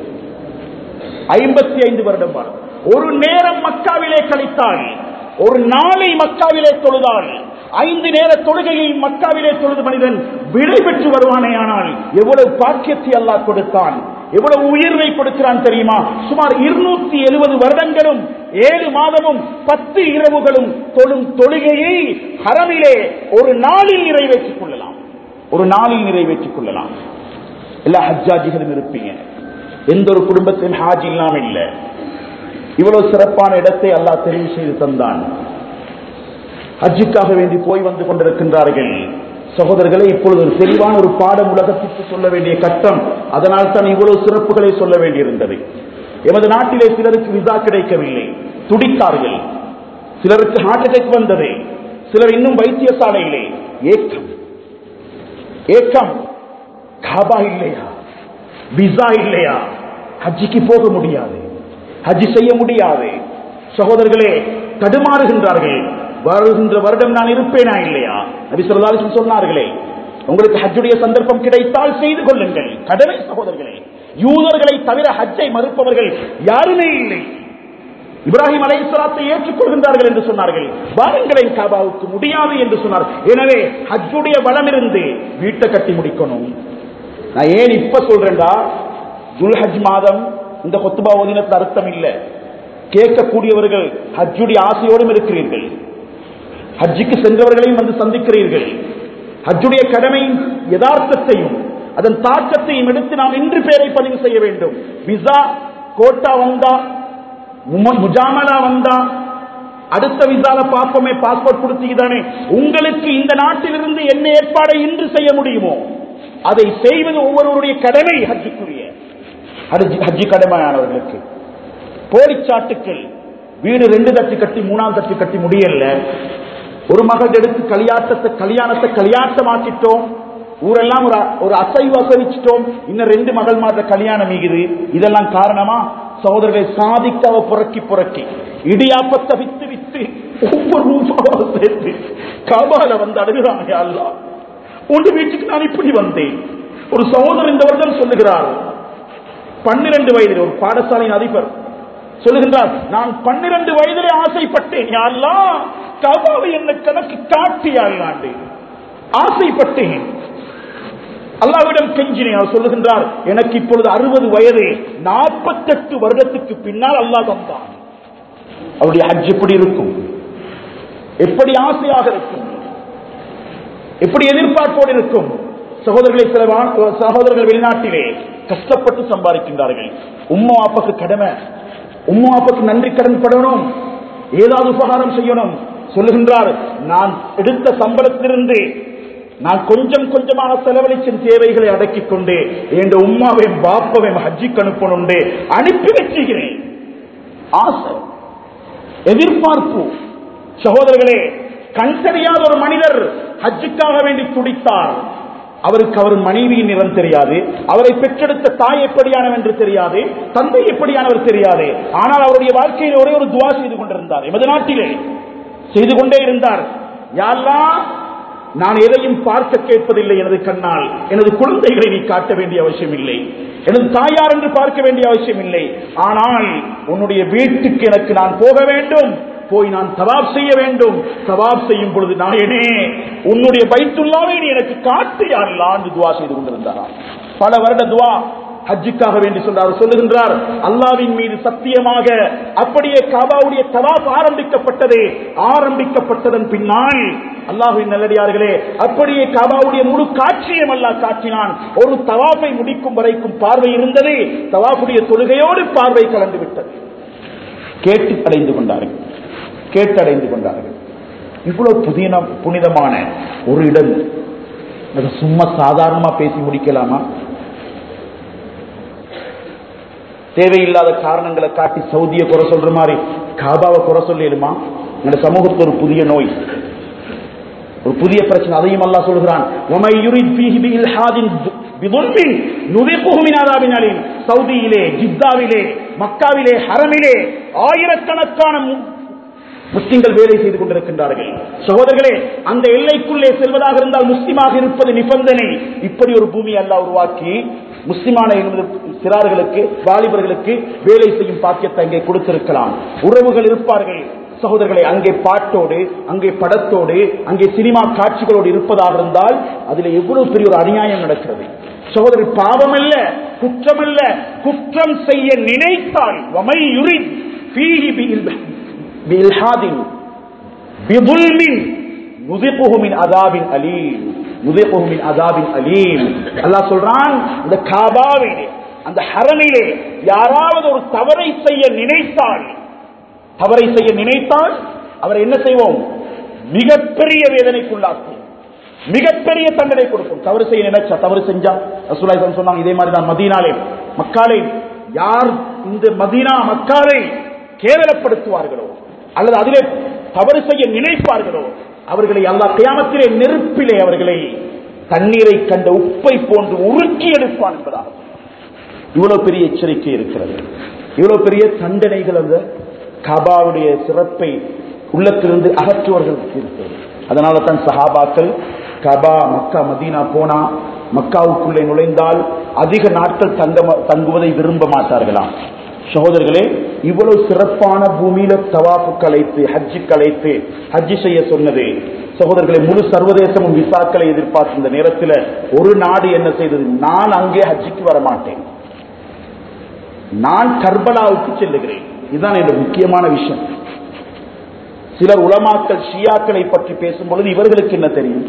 ஐம்பத்தி ஐந்து வருடம் வாழும். ஒரு நேரம் மக்காவிலே கழித்தால் ஒரு நாளை மக்காவிலே தொழுதால் ஐந்து நேர தொழுகையை மக்காவிலே தொழுது மனிதன் விடை பெற்று வருவானே ஆனால் எவ்வளவு பாக்கியத்தை அல்லாஹ் கொடுத்தான் எவ்வளவு உயர்வை கொடுக்கிறான் தெரியுமா சுமார் இருநூத்தி எழுபது வருடங்களும் ஏழு மாதமும் பத்து இரவுகளும் தொழும் தொழுகையை ஹரமிலே ஒரு நாளில் நிறைவேற்றிக் கொள்ளலாம் ஒரு நாளில் நிறைவேற்றிக் கொள்ளலாம் எல்லா ஹஜ்ஜாஜிகளும் இருப்பீங்க எந்த ஒரு குடும்பத்திலும் ஹாஜ் இல்லாம இல்ல இவ்வளவு சிறப்பான இடத்தை அல்லாஹ் தெரிவு செய்து தந்தான் ஹஜ்ஜுக்காக வேண்டி போய் வந்து கொண்டிருக்கின்றார்கள் சகோதரர்களை இப்பொழுது ஒரு தெளிவான ஒரு பாடம் உலகத்திற்கு சொல்ல வேண்டிய கட்டம் அதனால் தான் இவ்வளவு சிறப்புகளை சொல்ல வேண்டியிருந்தது எமது நாட்டிலே சிலருக்கு விசா கிடைக்கவில்லை துடித்தார்கள் சிலருக்கு ஹார்ட் அட்டாக் வந்தது சிலர் இன்னும் வைத்தியசாலையிலே ஏக்கம் ஏக்கம் காபா இல்லையா விசா இல்லையா ஹஜ்ஜிக்கு போக முடியாது ஹஜ்ஜி செய்ய முடியாது சகோதரர்களே தடுமாறுகின்றார்கள் வருகின்ற வருடம் நான் இருப்பேனா இல்லையா நபி ஸல்லல்லாஹு அலைஹி வஸல்லம் சொன்னார்களே உங்களுக்கு ஹஜ்ஜுடைய சந்தர்ப்பம் கிடைத்தால் செய்து கொள்ளுங்கள் கடமை சகோதரர்களே யூதர்களை தவிர ஹஜ்ஜை மறுப்பவர்கள் யாருமே இல்லை இப்ராஹிம் அலைஹிஸ்ஸலாத்தை ஏற்றுக்கொள்கின்றார்கள் என்று சொன்னார்கள் வாருங்களேன் காபாவுக்கு முடியாது என்று சொன்னார் எனவே ஹஜ்ஜுடைய பலம் இருந்து வீட்டை கட்டி முடிக்கணும் நான் ஏன் இப்ப சொல்றேன்டா துல்ஹஜ் மாதம் இந்த கொத்துபா ஓதினத்தில் அர்த்தம் இல்லை கேட்கக்கூடியவர்கள் ஹஜ்ஜுடைய ஆசையோடும் இருக்கிறீர்கள் ஹஜ்ஜுக்கு சென்றவர்களையும் வந்து சந்திக்கிறீர்கள் ஹஜ்ஜுடைய கடமையின் யதார்த்தத்தையும் அதன் தாக்கத்தையும் எடுத்து நாம் இன்று பேரை பதிவு செய்ய வேண்டும் விசா கோட்டா வந்தா மும- முஜாமலா வந்தா அடுத்த விசால பார்ப்போமே பாஸ்போர்ட் கொடுத்தீங்கதானே உங்களுக்கு இந்த நாட்டிலிருந்து என்ன ஏற்பாடை இன்று செய்ய முடியுமோ அதை செய்வது ஒவ்வொருவருடைய கடமை ஹஜ்ஜுக்குரிய ஹஜ்ஜி ஹஜ்ஜி கடமையானவர்களுக்கு போலிச்சாட்டுக்கள் வீடு ரெண்டு தட்டு கட்டி மூணாம் தட்டு கட்டி முடியல ஒரு மகள் எடுத்து கல்யாணத்தை கல்யாணத்தை கல்யாணமாக்கிட்டோம் ஊரெல்லாம் ஒரு ஒரு அசைவு அசைவிச்சிட்டோம் இன்னும் ரெண்டு மகள் மாத கல்யாணம் மிகுது இதெல்லாம் காரணமா சகோதரர்களை சாதிக்காவ புறக்கி புறக்கி இடியாப்பத்தை வித்து வித்து ஒவ்வொரு ரூபாவை சேர்த்து காபால வந்து அழுகிறாங்க அல்லா உங்க வீட்டுக்கு நான் இப்படி வந்தேன் ஒரு சகோதரர் இந்த வருடம் சொல்லுகிறார் பன்னிரண்டு வயதில் ஒரு பாடசாலையின் அதிபர் சொல்லுகின்றார் நான் பன்னிரண்டு வயதிலே ஆசைப்பட்டேன் யாரெல்லாம் கபாவை என்ன கணக்கு காட்டியாண்டு ஆசைப்பட்டேன் அல்லாவிடம் கெஞ்சினேன் அவர் சொல்லுகின்றார் எனக்கு இப்பொழுது அறுபது வயது நாற்பத்தெட்டு வருடத்துக்கு பின்னால் அல்லாஹ் தந்தான் அவருடைய ஹஜ் எப்படி இருக்கும் எப்படி ஆசையாக இருக்கும் எப்படி எதிர்பார்ப்போடு இருக்கும் சகோதரர்களை சில வா- சகோதரர்கள் வெளிநாட்டிலே கஷ்டப்பட்டு சம்பாதிக்கின்றார்கள் உம்மா அப்பாக்கு கடமை உம்மா அப்பாக்கு நன்றி கடன் படணும் ஏதாவது உபகாரம் செய்யணும் சொல்லுகின்றார் நான் எடுத்த சம்பளத்திலிருந்து நான் கொஞ்சம் கொஞ்சமாக செலவழிச்சின் தேவைகளை அடக்கிக் கொண்டு என் உம்மாவையும் பாப்பாவையும் ஹஜ்ஜிக்கு அனுப்பணுண்டு அனுப்பி வச்சுகிறேன் ஆசை எதிர்பார்ப்பு சகோதரர்களே கண் தெரியாத ஒரு மனிதர் ஹஜ்ஜுக்காக வேண்டி துடித்தார் அவருக்கு அவர் மனைவியின் நிறம் தெரியாது அவரை பெற்றெடுத்த தாய் எப்படியானவர் என்று தெரியாது தந்தை எப்படியானவர் தெரியாது ஆனால் அவருடைய வாழ்க்கையில் ஒரே ஒரு துவா செய்து கொண்டிருந்தார் எமது நாட்டிலே செய்து கொண்டே இருந்தார் யாரெல்லாம் நான் எதையும் பார்க்க கேட்பதில்லை எனது கண்ணால் எனது குழந்தைகளை நீ காட்ட வேண்டிய அவசியம் இல்லை எனது தாயார் என்று பார்க்க வேண்டிய அவசியம் இல்லை ஆனால் உன்னுடைய வீட்டுக்கு எனக்கு நான் போக வேண்டும் போய் நான் தவாப் செய்ய வேண்டும் தவாப் செய்யும் பொழுது நாயனே உன்னுடைய பைத்துள்ளாவை நீ எனக்கு காட்டு யாரெல்லாம் துவா செய்து கொண்டிருந்தாராம் பல வருட துவா ஹஜ்ஜுக்காக வேண்டி சொல்றார் சொல்லுகின்றார் அல்லாவின் மீது சத்தியமாக அப்படியே காபாவுடைய தவாப் ஆரம்பிக்கப்பட்டது ஆரம்பிக்கப்பட்டதன் பின்னால் அல்லாஹ்வின் நல்லடியார்களே அப்படியே காபாவுடைய முழு காட்சியம் அல்லாஹ் காட்டினான் ஒரு தவாப்பை முடிக்கும் வரைக்கும் பார்வை இருந்தது தவாப்புடைய தொழுகையோடு பார்வை கலந்து விட்டது கேட்டு அடைந்து கொண்டார்கள் கேட்டடைந்து கொண்டார்கள் இவ்வளவு புதின புனிதமான ஒரு இடம் அது சும்மா சாதாரணமா பேசி முடிக்கலாமா தேவையில்லாத காரணங்களை காட்டி சவுதியை குறை சொல்ற மாதிரி காபாவை குறை சொல்லிடுமா இந்த சமூகத்துக்கு ஒரு புதிய நோய் ஒரு புதிய பிரச்சனை அதையும் அல்லாஹ் சொல்கிறான் وَمَن يُرِدْ فِيهِ بِإِلْحَادٍ بِظُلْمٍ نُذِقْهُ مِنْ عَذَابٍ أَلِيمٍ சவுதியிலே ஜித்தாவிலே மக்காவிலே ஹரமிலே ஆயிரக்கணக்கான மு- முஸ்லிம்கள் வேலை செய்து கொண்டிருக்கின்றார்கள் சகோதரர்களே அந்த எல்லைக்குள்ளே செல்வதாக இருந்தால் முஸ்லிமாக இருப்பது நிபந்தனை இப்படி ஒரு பூமி அல்லாஹ் உருவாக்கி முஸ்லிமான என்பது சிறார்களுக்கு வாலிபர்களுக்கு வேலை செய்யும் பாக்கியத்தை அங்கே கொடுத்திருக்கலாம் உறவுகள் இருப்பார்கள் சகோதரர்களை அங்கே பாட்டோடு அங்கே படத்தோடு அங்கே சினிமா காட்சிகளோடு இருப்பதாக இருந்தால் அதில் எவ்வளவு பெரிய ஒரு அநியாயம் நடக்கிறது சகோதரர் பாவம் அல்ல குற்றம் அல்ல குற்றம் செய்ய நினைத்தால் வமை யுரித் ஃபீஹி பிஇல் بإلحاد بظلم نذقه من عذاب أليم نذقه من عذاب أليم அல்லாஹ் சொல்றான் இந்த காபாவிலே அந்த ஹரமிலே யாராவது ஒரு தவறை செய்ய நினைத்தால் தவறை செய்ய நினைத்தால் அவர் என்ன செய்வோம் மிகப்பெரிய வேதனைக்குள்ளாக்கும் மிகப்பெரிய தண்டனை கொடுக்கும் தவறு செய்ய நினைச்சா தவறு செஞ்சா ரசூலுல்லாஹி ஸல்லல்லாஹு அலைஹி வஸல்லம் சொன்னாங்க இதே மாதிரி தான் மதீனாலே மக்காலே யார் இந்த மதீனா மக்காலை கேவலப்படுத்துவார்களோ அல்லது அதிலே தவறு செய்ய நினைப்பார்களோ அவர்களை அல்லாஹ் கியாமத்திலே நெருப்பிலே அவர்களை தண்ணீரை கண்ட உப்பை போன்று உருக்கி எடுப்பான் என்பதாக இவ்வளவு பெரிய எச்சரிக்கை இருக்கிறது இவ்வளவு பெரிய தண்டனைகள் அந்த கபாவுடைய சிறப்பை உள்ளத்திலிருந்து அகற்றுவர்களுக்கு இருக்கிறது அதனால தான் சஹாபாக்கள் கபா மக்கா மதீனா போனா மக்காவுக்குள்ளே நுழைந்தால் அதிக நாட்கள் தங்க தங்குவதை விரும்ப மாட்டார்களாம் சகோதரர்களே இவ்வளவு சிறப்பான பூமியில தவாப்பு கலைத்து ஹஜ்ஜி கலைத்து ஹஜ்ஜி செய்ய சொன்னது சகோதரர்களை முழு சர்வதேசமும் விசாக்களை எதிர்பார்த்த இந்த நேரத்தில் ஒரு நாடு என்ன செய்தது நான் அங்கே ஹஜ்ஜிக்கு வர மாட்டேன் நான் கர்பலாவுக்கு செல்லுகிறேன் இதுதான் என்னோட முக்கியமான விஷயம் சிலர் உலமாக்கள் ஷியாக்களை பற்றி பேசும் பொழுது இவர்களுக்கு என்ன தெரியும்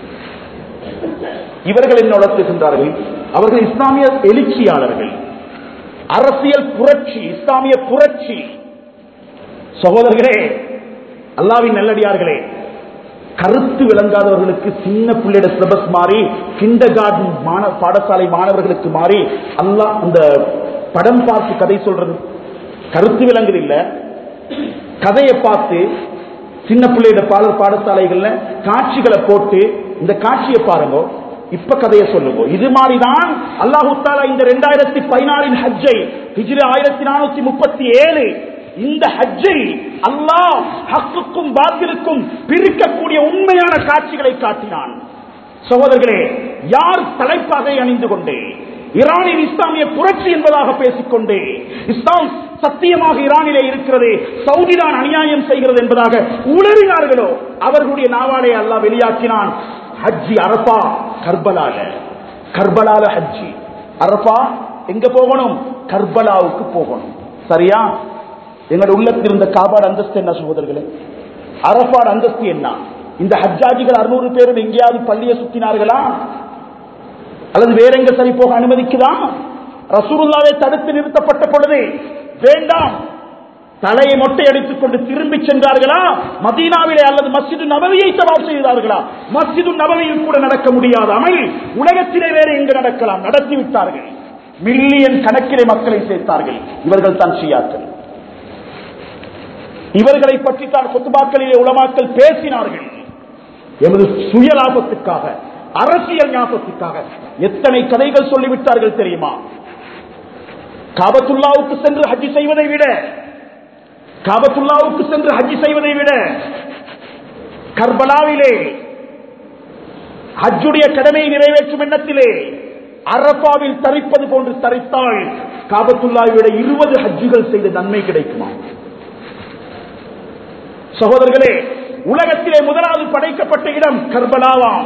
இவர்கள் என்ன வளர்த்துகின்றார்கள் அவர்கள் இஸ்லாமிய எழுச்சியாளர்கள் அரசியல் புரட்சி இஸ்லாமிய புரட்சி சகோதரர்களே அல்லாவின் நல்லடியார்களே கருத்து விளங்காதவர்களுக்கு சின்ன பிள்ளையோட சிலபஸ் மாறி கிண்டர் கார்டன் பாடசாலை மாணவர்களுக்கு மாறி அல்லாஹ் அந்த படம் பார்த்து கதை சொல்றது கருத்து விளங்குது இல்ல கதையை பார்த்து சின்ன பிள்ளையோட பாடல் பாடசாலைகள்ல காட்சிகளை போட்டு இந்த காட்சியை பாருங்க இப்ப கதையை சொல்லுங்க இது மாதிரிதான் அல்லாஹு தாலா இந்த ரெண்டாயிரத்தி பதினாறின் ஹஜ்ஜை ஹிஜ்ரி ஆயிரத்தி நானூத்தி முப்பத்தி ஏழு இந்த ஹஜ்ஜை அல்லாஹ் ஹக்குக்கும் பாத்திலுக்கும் பிரிக்கக்கூடிய உண்மையான காட்சிகளை காட்டினான் சகோதரர்களே யார் தலைப்பாகை அணிந்து கொண்டு ஈரானின் இஸ்லாமிய புரட்சி என்பதாக பேசிக்கொண்டு இஸ்லாம் சத்தியமாக ஈரானிலே இருக்கிறது சவுதிதான் அநியாயம் செய்கிறது என்பதாக உளறினார்களோ அவர்களுடைய நாவாலே அல்லாஹ் வெளியாக்கினான் ஹஜ்ஜி அரபா கர்பலால கர்பலால ஹஜ்ஜி அரபா எங்க போகணும் கர்பலாவுக்கு போகணும் சரியா எங்களோட உள்ளத்தில் இருந்த காபாடு அந்தஸ்து என்ன சகோதரர்களே அரபாடு அந்தஸ்து என்ன இந்த ஹஜ்ஜாஜிகள் அறுநூறு பேரும் எங்கேயாவது பள்ளியை சுத்தினார்களா அல்லது வேற எங்க சரி போக அனுமதிக்குதா ரசூருல்லாவை தடுத்து நிறுத்தப்பட்ட பொழுது வேண்டாம் தலையை மொட்டை அடித்துக் கொண்டு திரும்பி சென்றார்களா மதீனாவிலே அல்லது மஸ்ஜிது நபவியை தவாப் செய்தார்களா மஸ்ஜிது நபவியில் கூட நடக்க முடியாத அமல் உலகத்திலே வேற எங்கு நடக்கலாம் நடத்தி விட்டார்கள் மில்லியன் கணக்கிலே மக்களை சேர்த்தார்கள் இவர்கள் தான் ஷியாக்கள் இவர்களை பற்றி தான் கொத்துபாக்களிலே உலமாக்கள் பேசினார்கள் எமது சுய லாபத்துக்காக அரசியல் ஞாபகத்துக்காக எத்தனை கதைகள் சொல்லிவிட்டார்கள் தெரியுமா காபத்துல்லாவுக்கு சென்று ஹஜ்ஜி செய்வதை விட காபத்துல்லாவுக்கு சென்று ஹஜ்ஜி செய்வதை விட கர்பலாவிலே ஹஜ்ஜுடைய கடமையை நிறைவேற்றும் எண்ணத்திலே அரபாவில் தரிப்பது போன்று தரித்தால் காபத்துல்லாவை விட இருபது ஹஜ்ஜுகள் செய்த நன்மை கிடைக்குமா சகோதரர்களே உலகத்திலே முதலாவது படைக்கப்பட்ட இடம் கர்பலாவாம்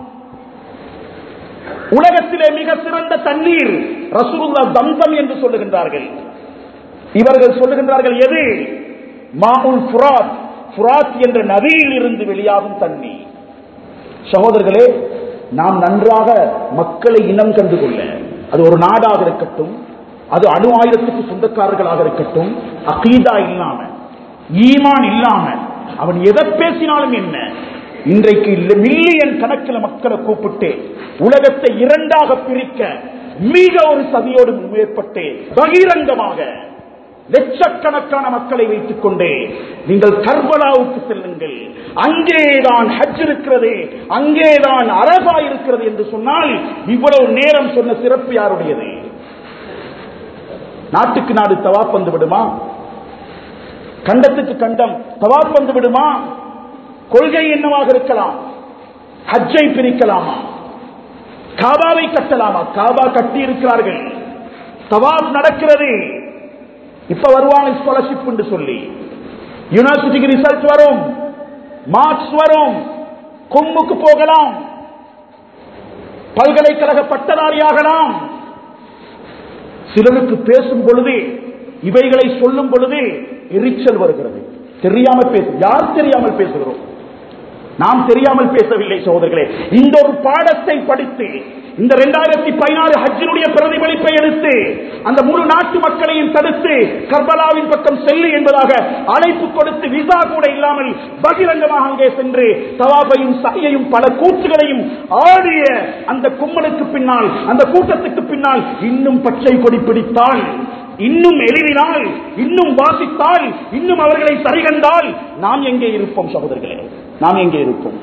உலகத்திலே மிக சிறந்த தண்ணீர் ரசூலுல்லா தம்சம் என்று சொல்லுகின்றார்கள் இவர்கள் சொல்லுகின்றார்கள் எது மாவுல் ஃபுராத் ஃபுராத் என்ற நதியில் இருந்து வெளியாகும் தண்ணீர் சகோதரர்களே நாம் நன்றாக மக்களை இனம் கண்டு கொள்ள அது ஒரு நாடாக இருக்கட்டும் அது அணு ஆயுதத்துக்கு சொந்தக்காரர்களாக இருக்கட்டும் அகீதா இல்லாம ஈமான் இல்லாம அவன் எதை பேசினாலும் என்ன இன்றைக்கு மில்லியன் கணக்கில் மக்களை கூப்பிட்டு உலகத்தை இரண்டாக பிரிக்க மிக ஒரு சதியோடு மேற்பட்டு பகிரங்கமாக லட்சக்கணக்கான மக்களை வைத்துக் கொண்டே நீங்கள் கர்பலாவுக்கு செல்லுங்கள் அங்கேதான் ஹஜ் இருக்கிறது அங்கேதான் அரபா இருக்கிறது என்று சொன்னால் இவ்வளவு நேரம் சொன்ன சிறப்பு யாருடையது நாட்டுக்கு நாடு தவாப் வந்து விடுமா கண்டத்துக்கு கண்டம் தவாப் வந்து விடுமா கொள்கை என்னவாக இருக்கலாம் ஹஜ்ஜை பிரிக்கலாமா காபாவை கட்டலாமா காபா கட்டி இருக்கிறார்கள் தவாப் நடக்கிறது இப்ப வருவாங்க ஸ்காலர்ஷிப் என்று சொல்லி யூனிவர்சிட்டிக்கு ரிசல்ட் வரும் மார்க்ஸ் வரும் கொம்முக்கு போகலாம் பல்கலைக்கழக பட்டதாரியாகலாம் சிலருக்கு பேசும் பொழுது இவைகளை சொல்லும் பொழுது எரிச்சல் வருகிறது தெரியாமல் பேச யார் தெரியாமல் பேசுகிறோம் நாம் தெரியாமல் பேசவில்லை சகோதரர்களே இந்த ஒரு பாடத்தை படித்து இந்த இரண்டாயிரத்தி பதினாறு ஹஜ்ஜினுடைய பிரதிபலிப்பை எடுத்து அந்த முழு நாட்டு மக்களையும் தடுத்து கர்பலாவின் பக்கம் செல்லு என்பதாக அழைப்பு கொடுத்து விசா கூட இல்லாமல் பகிரங்கமாக அங்கே சென்று தவாபையும் சகையையும் பல கூற்றுகளையும் ஆடிய அந்த கும்மலுக்கு பின்னால் அந்த கூட்டத்துக்கு பின்னால் இன்னும் பச்சை கொடி பிடித்தால் இன்னும் எழுதினால் இன்னும் வாசித்தால் இன்னும் அவர்களை சரிகண்டால் நாம் எங்கே இருப்போம் சகோதரர்களே நாம் எங்கே இருப்போம்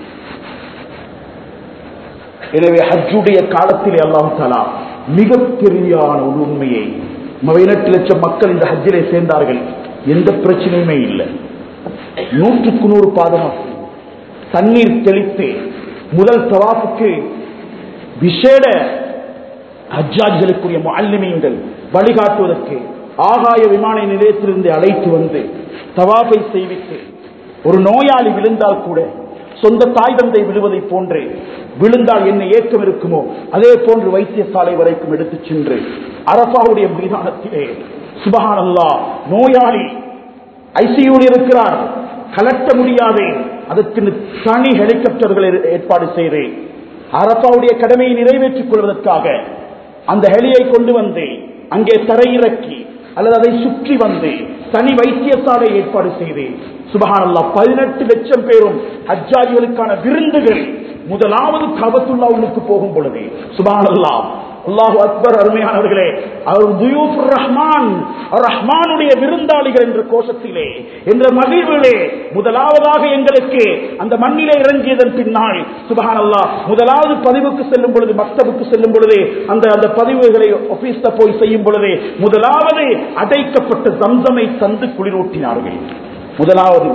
எனவே ஹஜ்ஜுடைய காலத்திலே அல்லாஹ் தாலா மிகப்பெரியான ஒரு உண்மையை பதினெட்டு லட்சம் மக்கள் இந்த ஹஜ்ஜிலே சேர்ந்தார்கள் எந்த பிரச்சனையுமே இல்லை நூற்றுக்கு நூறு பாதுகாப்பு தண்ணீர் தெளித்து முதல் தவாப்புக்கு விசேட ஹஜ்ஜாஜ்களுக்குரிய அல்லிமியங்கள் வழிகாட்டுவதற்கு ஆகாய விமான நிலையத்திலிருந்து அழைத்து வந்து தவாபை செய்வித்து ஒரு நோயாளி விழுந்தால் கூட சொந்த தாய் தந்தை விழுவதை போன்று விழுந்தால் என்ன ஏக்கம் இருக்குமோ அதே போன்று வைத்தியசாலை வரைக்கும் எடுத்துச் சென்று அரபாவுடைய மைதானத்திலே சுபஹானல்லா நோயாளி ஐசியூவில் இருக்கிறார் கலட்ட முடியாது அதற்கு தனி ஹெலிகாப்டர்களை ஏற்பாடு செய்து அரபாவுடைய கடமையை நிறைவேற்றிக் கொள்வதற்காக அந்த ஹெலியை கொண்டு வந்து அங்கே தரையிறக்கி அல்லது அதை சுற்றி வந்து தனி வைத்தியசாலை ஏற்பாடு செய்து சுபஹானல்லா பதினெட்டு லட்சம் பேரும் ஹஜ்ஜாஜிகளுக்கான விருந்துகள் முதலாவது கபத்துல்லாவுக்கு போகும் பொழுது சுபஹானல்லா அல்லாஹு அக்பர் அருமையானவர்களே அவர் துயூப் ரஹ்மான் ரஹ்மானுடைய விருந்தாளிகள் என்ற கோஷத்திலே என்ற மகிழ்விலே முதலாவதாக எங்களுக்கு அந்த மண்ணிலே இறங்கியதன் பின்னால் சுபஹான் அல்லா முதலாவது பதிவுக்கு செல்லும் பொழுது மக்தபுக்கு செல்லும் பொழுது அந்த அந்த பதிவுகளை ஆபீஸ்ல போய் செய்யும் பொழுது முதலாவது அடைக்கப்பட்ட சம்சமை தந்து குளிரூட்டினார்கள் முதலாவது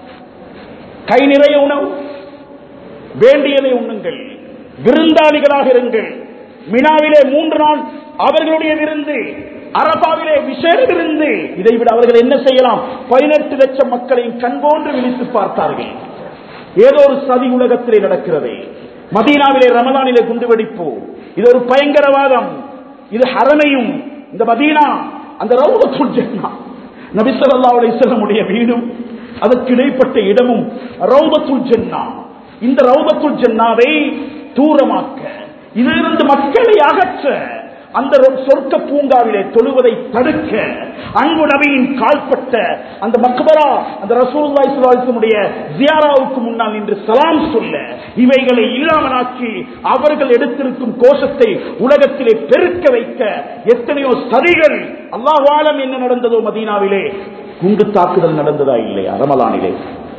கை நிறைய உணவு வேண்டியதை உண்ணுங்கள் விருந்தாளிகளாக இருங்கள் மினாவிலே மூன்று நாள் அவர்களுடைய விருந்து அரபாவிலே விசேட விருந்து இதை விட அவர்கள் என்ன செய்யலாம் பதினெட்டு லட்சம் மக்களையும் கண்போன்று விழித்து பார்த்தார்கள் ஏதோ ஒரு சதி உலகத்திலே நடக்கிறது மதீனாவிலே ரமதானிலே குண்டுவெடிப்பு இது ஒரு பயங்கரவாதம் இது ஹரமையும் இந்த மதீனா அந்த ரவுதத்துல் ஜன்னா நபிசல்லா அலிஸ்லமுடைய வீடும் அதற்கு இடைப்பட்ட இடமும் ரவுதத்துல் ஜன்னா இந்த ரவுதத்துல் ஜன்னாவை தூரமாக்க இதிலிருந்து மக்களை அகற்ற அந்த சொர்க்க பூங்காவிலே தொழுவதை தடுக்க அன்பு நபியின் கால்பட்ட அந்த மக்பரா அந்த ரசூல்லா இஸ்லாமுடைய ஜியாராவுக்கு முன்னால் நின்று சலாம் சொல்ல இவைகளை இல்லாமலாக்கி அவர்கள் எடுத்திருக்கும் கோஷத்தை உலகத்திலே பெருக்க வைக்க எத்தனையோ சதிகள் அல்லாஹாலம் என்ன நடந்ததோ மதீனாவிலே குண்டு தாக்குதல் நடந்ததா இல்லையா ரமலானிலே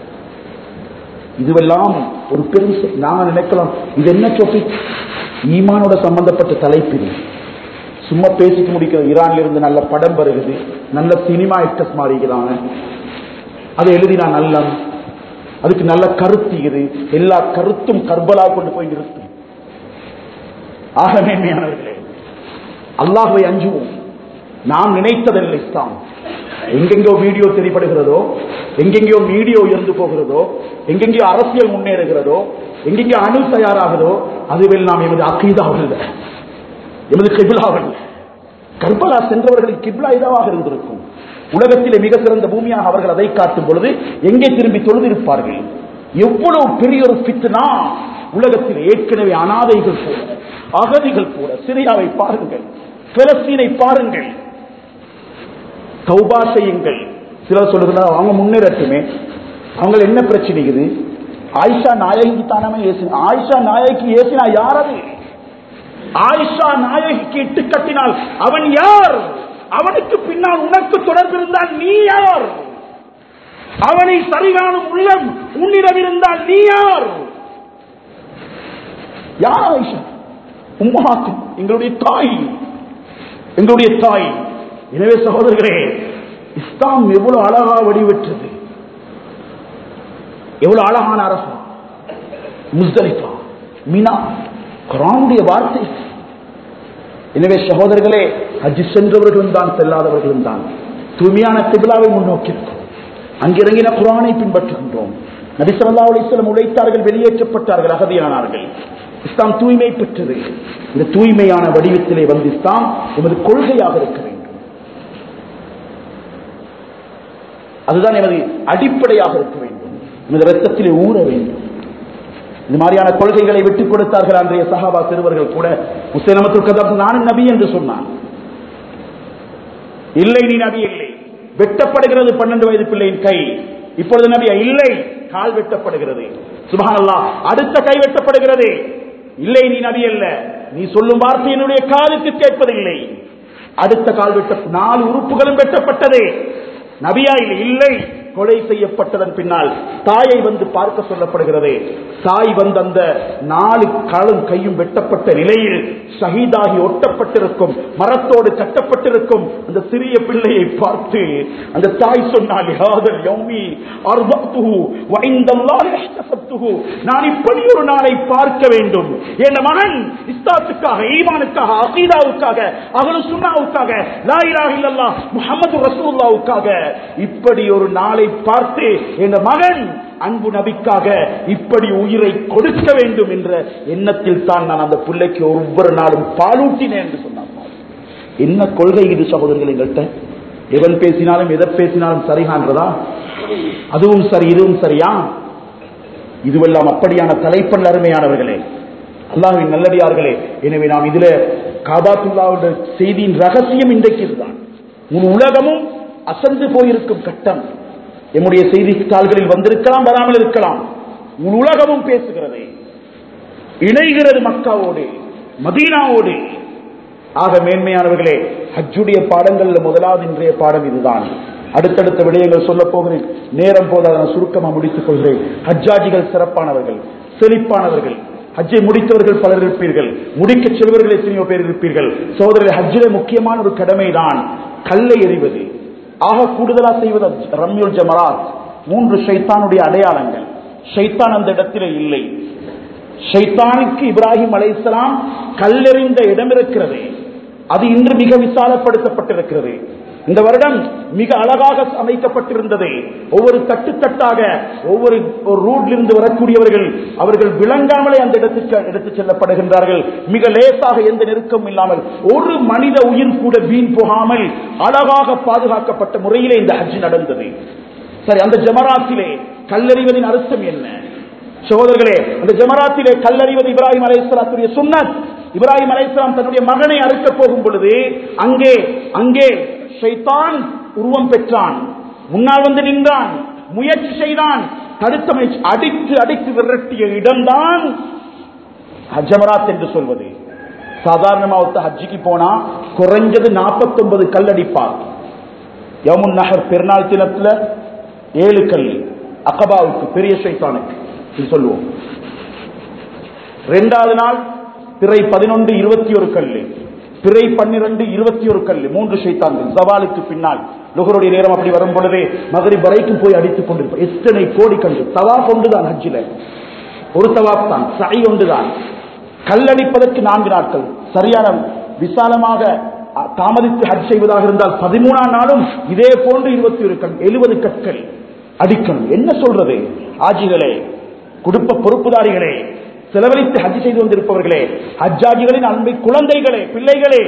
இதுவெல்லாம் ஒரு பெரும் நாங்க நினைக்கலாம் இது என்ன டாபிக் ஈமானோட சம்பந்தப்பட்ட தலைப்பு இது சும்மா பேசிக்க முடிக்கிற ஈரான்ல இருந்து நல்ல படம் வருகிறது நல்ல சினிமா ஆக்டர்ஸ் மாறிக்கிறாங்க அதை எழுதினா நல்ல அதுக்கு நல்ல கருத்து இது எல்லா கருத்தும் கர்பலா கொண்டு போய் நிறுத்தும் ஆக மேன்மையானவர்களே அல்லாஹுவை அஞ்சுவோம் நாம் நினைத்ததில்லை இஸ்லாம் எங்கெங்கோ வீடியோ தெரிப்படுகிறதோ எங்கெங்கயோ மீடியோ உயர்ந்து போகிறதோ எங்கெங்கயோ அரசியல் முன்னேறுகிறதோ எங்கெங்கயோ அணு தயாராகுதோ அதுவில் நாம் எமது அக்கீதாவில் எமது கிபிலாவில் கர்பலா சென்றவர்களின் கிப்லா இதாவாக இருந்திருக்கும் உலகத்திலே மிக சிறந்த பூமியாக அவர்கள் அதை காட்டும் பொழுது எங்கே திரும்பி தொழுதிருப்பார்கள் எவ்வளவு பெரிய ஒரு பித்னா உலகத்தில் ஏற்கனவே அனாதைகள் போல அகதிகள் போல சிரியாவை பாருங்கள் பிலஸ்தீனை பாருங்கள் தௌபா செய்யுங்கள் சிலர் சொல்லுகிறார் அவங்க முன்னேறட்டுமே அவங்க என்ன பிரச்சனை இது ஆயிஷா நாயகி தானமே ஏசின ஆயிஷா நாயகி ஏசினா யார் அது ஆயிஷா நாயகிக்கு இட்டு கட்டினால் அவன் யார் அவனுக்கு பின்னால் உனக்கு தொடர்பு இருந்தால் நீ யார் அவனை சரிகாணும் உள்ளம் உன்னிடம் இருந்தால் நீ யார் யார் ஆயிஷா உம்மாக்கும் எங்களுடைய தாய் எங்களுடைய தாய் எனவே சகோதரர்களே இஸ்லாம் எவ்வளவு அழகா வடிவெற்றது எவ்வளவு அழகான அரசு முஸ்தலிஃபா மினா குரானுடைய வார்த்தை எனவே சகோதரர்களே ஹஜ் சென்றவர்களும் தான் செல்லாதவர்களும் தான் தூய்மையான திபிலாவை முன்னோக்கியிருக்கிறோம் அங்கிறங்கின குரானை பின்பற்றுகின்றோம் நபிசல்லா அலிஸ்லம் உழைத்தார்கள் வெளியேற்றப்பட்டார்கள் அகதியானார்கள் இஸ்லாம் தூய்மை பெற்றது இந்த தூய்மையான வடிவத்திலே வந்து இஸ்லாம் எமது கொள்கையாக இருக்க வேண்டும் அதுதான் எமது அடிப்படையாக இருக்க வேண்டும் எமது ரத்தத்திலே ஊற வேண்டும் இந்த மாதிரியான கொள்கைகளை விட்டுக் கொடுத்தார்கள் அன்றைய சஹாபா சிறுவர்கள் கூட முஸ்லிமத்துல் கதம் நானும் நபி என்று சொன்னான் இல்லை நீ நபி இல்லை வெட்டப்படுகிறது பன்னெண்டு வயது பிள்ளையின் கை இப்பொழுது நபியா இல்லை கால் வெட்டப்படுகிறது சுபஹானல்லா அடுத்த கை வெட்டப்படுகிறது இல்லை நீ நபி அல்ல நீ சொல்லும் வார்த்தை என்னுடைய காதுக்கு கேட்பதில்லை அடுத்த கால் வெட்ட நாலு உறுப்புகளும் வெட்டப்பட்டது நபியா இல்லை இல்லை கொலை செய்யப்பட்டதன் பின்னால் தாயை வந்து பார்க்க சொல்லப்படுகிறது தாய் வந்து அந்த நாலு காலும் கையும் வெட்டப்பட்ட நிலையில் ஷஹீதாகி ஒட்டப்பட்டிருக்கும் மரத்தோடு கட்டப்பட்டிருக்கும் அந்த சிறிய பிள்ளையை பார்த்து அந்த தாய் சொன்னால் "ஹாதல் யௌமி அர்பத்துஹு வ இந்தல்லாஹி இஹ்தஸப்துஹு." நான் இப்படி ஒரு நாளை பார்க்க வேண்டும் என் மகன் இஸ்லாத்துக்காக ஈமானுக்காக அகீதாவுக்காக அகலு சுன்னாவுக்காக லா இலாஹ இல்லல்லாஹ் முஹம்மது ரசூலுல்லாவுக்காக இப்படி ஒரு நாளை பார்த்து என் மகன் அன்பு நபிக்காக இப்படி உயிரை கொடுக்க வேண்டும் என்ற எண்ணத்தில் தான் நான் அந்த பிள்ளைக்கு ஒவ்வொரு நாளும் பாலூட்டினேன் என்று சொன்னான் என்ன கொள்கை இது சகோதரர்கள் எங்கள்கிட்ட எவன் பேசினாலும் எதை பேசினாலும் சரிகான்றதா அதுவும் சரி இதுவும் சரியா இதுவெல்லாம் அப்படியான தலைப்பல் அருமையானவர்களே அல்லாஹ்வின் நல்லடியார்களே எனவே நாம் இதுல காபாத்துல்லாவுடைய செய்தியின் ரகசியம் இன்றைக்கு இதுதான் உன் உலகமும் அசந்து போயிருக்கும் கட்டம் எம்முடைய செய்தித்தாள்களில் வந்திருக்கலாம் வராமல் இருக்கலாம் உன் உலகமும் பேசுகிறது இணைகிறது மக்காவோடு மதீனாவோடு ஆக மேன்மையானவர்களே ஹஜ்ஜுடைய பாடங்கள்ல முதலாவது இன்றைய பாடம் இதுதான் அடுத்தடுத்த விடயங்கள் சொல்ல போகிறேன் நேரம் போத நான் சுருக்கமாக முடித்துக் கொள்கிறேன் ஹஜ்ஜாஜிகள் சிறப்பானவர்கள் செழிப்பானவர்கள் ஹஜ்ஜை முடித்தவர்கள் பலர் இருப்பீர்கள் முடிக்க செல்வர்கள் எத்தனையோ பேர் இருப்பீர்கள் சோதரர்கள் ஹஜ்ஜிலே முக்கியமான ஒரு கடமைதான் கல்லை எறிவது ஆக கூடுதலா செய்வது ரம்யுல் ஜமராத் மூன்று ஷைத்தானுடைய அடையாளங்கள் ஷைத்தான் அந்த இடத்திலே இல்லை ஷைத்தானுக்கு இப்ராஹிம் அலைஹிஸ்ஸலாம் கல்லெறிந்த இடம் இருக்கிறது அது இன்று மிக விசாலப்படுத்தப்பட்டிருக்கிறது இந்த வருடம் மிக அழகாக அமைக்கப்பட்டிருந்தது ஒவ்வொரு தட்டு தட்டாக ஒவ்வொரு ஒரு ரூட்லிருந்து வரக்கூடியவர்கள் அவர்கள் விளங்காமலே அந்த இடத்துக்கு எடுத்துச் செல்லப்படுகின்றார்கள் மிக லேசாக எந்த நெருக்கமும் இல்லாமல் ஒரு மனித உயிர் கூட வீண் போகாமல் அழகாக பாதுகாக்கப்பட்ட முறையிலே இந்த ஹஜ் நடந்தது சரி அந்த ஜமராத்திலே கல்லறிவதின் அர்த்தம் என்ன சகோதரர்களே அந்த ஜமராத்திலே கல்லறிவது இப்ராஹிம் அலைஹிஸ்ஸலாத்துடைய சுன்னத் இப்ராஹிம் அலைஹிஸ்ஸலாம் தன்னுடைய மகனை அறுக்க போகும் பொழுது அங்கே அங்கே ஷைத்தான் உருவம் பெற்றான் முன்னால் வந்து நின்றான் முயற்சி செய்தான் தடுத்த முயற்சி அடித்து அடித்து விரட்டிய இடம்தான் ஹஜ்ஜமராத் என்று சொல்வது சாதாரணமா ஒருத்த ஹஜ்ஜிக்கு போனா குறைஞ்சது 49 கல் அடிப்பார் யமுன் நகர் பெருநாள் தினத்துல ஏழு கல் அகபாவுக்கு பெரிய ஷைத்தானுக்கு இது சொல்லுவோம் ரெண்டாவது நாள் பிறை பதினொன்று இருபத்தி ஒரு கல்லு பிறை பன்னிரண்டு இருபத்தி ஒரு கல்லு மூன்று ஷைத்தான்கள் சவாலுக்கு பின்னால் லுகருடைய நேரம் அப்படி வரும் பொழுதே மதுரை வரைக்கும் போய் அடித்துக் கொண்டிருப்பார் எத்தனை கோடி கண்டு தவாப் ஒன்றுதான் ஹஜ்ஜில ஒரு தவாப் தான் சை ஒன்றுதான் கல்லடிப்பதற்கு நான்கு நாட்கள் சரியான விசாலமாக அ, தாமதித்து ஹஜ் செய்வதாக இருந்தால் பதிமூணாம் நாளும் இதே போன்று இருபத்தி ஒரு கண் எழுபது கற்கள் அடிக்கணும் என்ன சொல்றது ஆஜிகளே குடும்ப பொறுப்புதாரிகளே செலவழித்து ஹஜ் செய்து வந்திருப்பவர்களே ஹஜ்ஜாஜிகளின் அன்பை குழந்தைகளே பிள்ளைகளே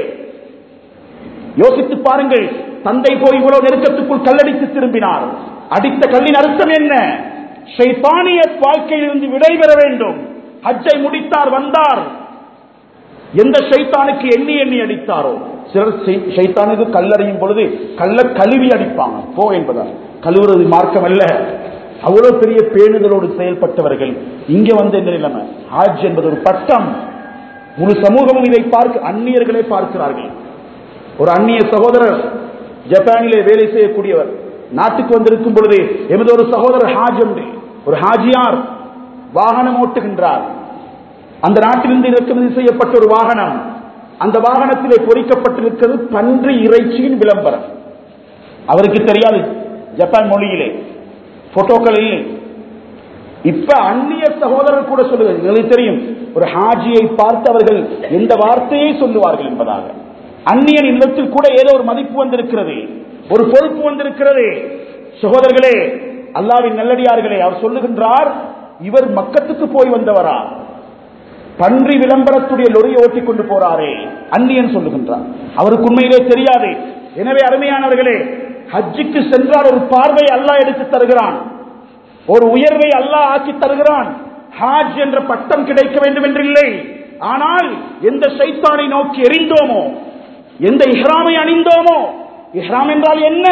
யோசித்து பாருங்கள் தந்தை போய் இவ்வளவு நெருக்கத்துக்குள் கல்லடித்து திரும்பினார் அடித்த கல்லின் அர்த்தம் என்ன ஷைத்தானிய வாழ்க்கையிலிருந்து விடைபெற வேண்டும் ஹஜ்ஜை முடித்தார் வந்தார் எந்த ஷைத்தானுக்கு எண்ணி எண்ணி அடித்தாரோ சிலர் ஷை- ஷைத்தானுக்கு கல்லறியும் பொழுது கல்ல கழுவி அடிப்பாங்க போ என்பதால் கழுவுறது மார்க்கம் அல்ல அவ்வளவு பெரிய பேணுதலோடு செயல்பட்டவர்கள் இங்க வந்து என்ன நிலைமை ஹாஜ் என்பது ஒரு பட்டம் முழு சமூகமும் இதை பார்க்க அந்நியர்களே பார்க்கிறார்கள் ஒரு அந்நிய சகோதரர் ஜப்பானிலே வேலை செய்யக்கூடியவர் நாட்டுக்கு வந்திருக்கும் பொழுது எமது ஒரு சகோதரர் ஹாஜ் உண்டு ஒரு ஹாஜியார் வாகனம் ஓட்டுகின்றார் அந்த நாட்டிலிருந்து இறக்குமதி செய்யப்பட்ட ஒரு வாகனம் அந்த வாகனத்திலே பொறிக்கப்பட்டிருக்கிறது பன்றி இறைச்சியின் விளம்பரம் அவருக்கு தெரியாது ஜப்பான் மொழியிலே போட்டோக்கள் இல்லை இப்ப அந்நிய சகோதரர் கூட சொல்லுவது எங்களுக்கு தெரியும் ஒரு ஹாஜியை பார்த்து அவர்கள் எந்த வார்த்தையை சொல்லுவார்கள் என்பதாக அந்நியன் இல்லத்தில் கூட ஏதோ ஒரு மதிப்பு வந்திருக்கிறது ஒரு பொறுப்பு வந்திருக்கிறது சகோதரர்களே அல்லாவின் நல்லடியார்களே அவர் சொல்லுகின்றார் இவர் மக்கத்துக்கு போய் வந்தவரா பன்றி விளம்பரத்துடைய லொரியை ஓட்டிக் கொண்டு போறாரே அந்நியன் சொல்லுகின்றார் அவருக்கு உண்மையிலே தெரியாது எனவே அருமையானவர்களே ஹஜ்ஜுக்கு சென்றால் ஒரு பார்வை அல்லாஹ் எடுத்து தருகிறான் ஒரு உயர்வை அல்லாஹ் ஆக்கி தருகிறான் ஹாஜ் என்ற பட்டம் கிடைக்க வேண்டும் என்று இல்லை ஆனால் எந்த சைத்தானை நோக்கி எறிந்தோமோ எந்த இஹ்ராமை அணிந்தோமோ இஹ்ராம் என்றால் என்ன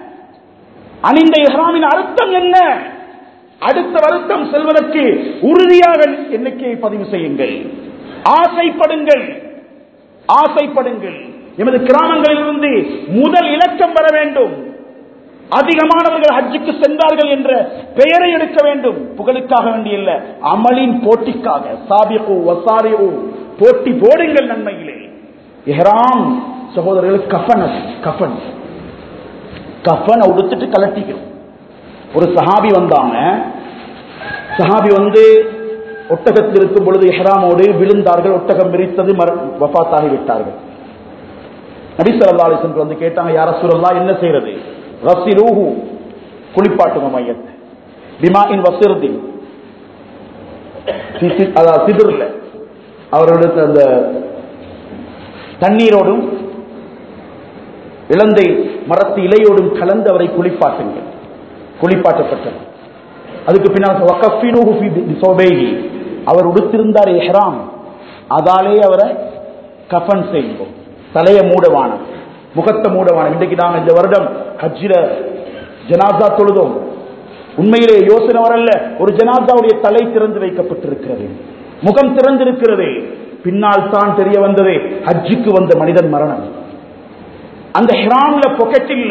அணிந்த இஹ்ராமின் அர்த்தம் என்ன அடுத்த வருத்தம் செல்வதற்கு உறுதியாக எண்ணிக்கையை பதிவு செய்யுங்கள் ஆசைப்படுங்கள் ஆசைப்படுங்கள் எமது கிராமங்களிலிருந்து முதல் இலக்கம் வர வேண்டும் அதிகமானவர்கள் ஹஜ்ஜுக்கு சென்றார்கள் என்ற பெயரை எடுக்க வேண்டும் புகழுக்காக வேண்டியல்ல அமலின் போட்டிக்காக சாபிகு வசாரியோ போட்டி போடுங்கள் நன்மையிலே எஹராம் சகோதரர்கள் கஃபன் அது, கஃபன் கஃபனை உடுத்துட்டு கலட்டிக்கிறோம் ஒரு சஹாபி வந்தாங்க சஹாபி வந்து ஒட்டகத்தில் இருக்கும் பொழுது எஹராமோடு விழுந்தார்கள் ஒட்டகம் விரித்தது வஃத்தாகி விட்டார்கள் நபி ஸல்லல்லாஹு அலைஹி வஸல்லம் வந்து கேட்டாங்க யார சூழல்லா என்ன செய்யறது ரசிலூஹு குளிப்பாட்டுங்க மையத்தை பிமா இன் வசிர்தி அதாவது சிதிர்ல அவர்களுக்கு அந்த தண்ணீரோடும் இலந்தை மரத்து இலையோடும் கலந்து அவரை குளிப்பாட்டுங்கள் குளிப்பாட்டப்பட்டது அதுக்கு பின்னால் வகஃபினுஹு ஃபி ஸௌபைஹி. அவர் உடுத்திருந்தார் இஹ்ராம் அதாலே அவரை கஃபன் செய்வோம் தலையை மூடவானம் முகத்தை மூடவானம் இன்றைக்கு நாங்கள் இந்த வருடம் ஹஜ்ஜில ஜனாசா தொழுதோம் உண்மையிலே யோசனை வரல ஒரு ஜனாசாவுடைய தலை திறந்து வைக்கப்பட்டிருக்கிறது முகம் திறந்திருக்கிறது பின்னால் தான் தெரிய வந்தது ஹஜ்ஜுக்கு வந்த மனிதன் மரணம் அந்த ஹிரான்ல பொக்கெட் இல்ல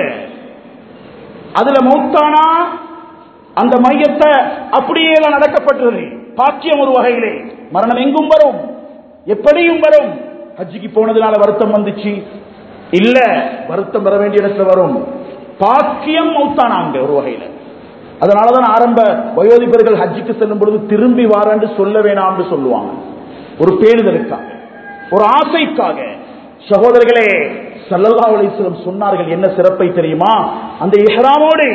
அதுல மௌத்தானா அந்த மையத்தை அப்படியே தான் நடக்கப்பட்டது பாக்கியம் ஒரு வகையிலே மரணம் எங்கும் வரும் எப்படியும் வரும் ஹஜ்ஜிக்கு போனதுனால வருத்தம் வந்துச்சு இல்ல வருத்தம் வர வேண்டிய இடத்துல வரும் பாக்கியம் மௌத்தானாங்க ஒரு வகையில அதனாலதான் ஆரம்ப வயோதிபர்கள் ஹஜ்ஜுக்கு செல்லும் பொழுது திரும்பி வாரான்னு சொல்ல வேணாம்னு சொல்லுவாங்க ஒரு பேணுதலுக்காக ஒரு ஆசைக்காக சகோதரர்களே ஸல்லல்லாஹு அலைஹி வஸல்லம் சொன்னார்கள் என்ன சிறப்பை தெரியுமா அந்த இஹ்ராமோடு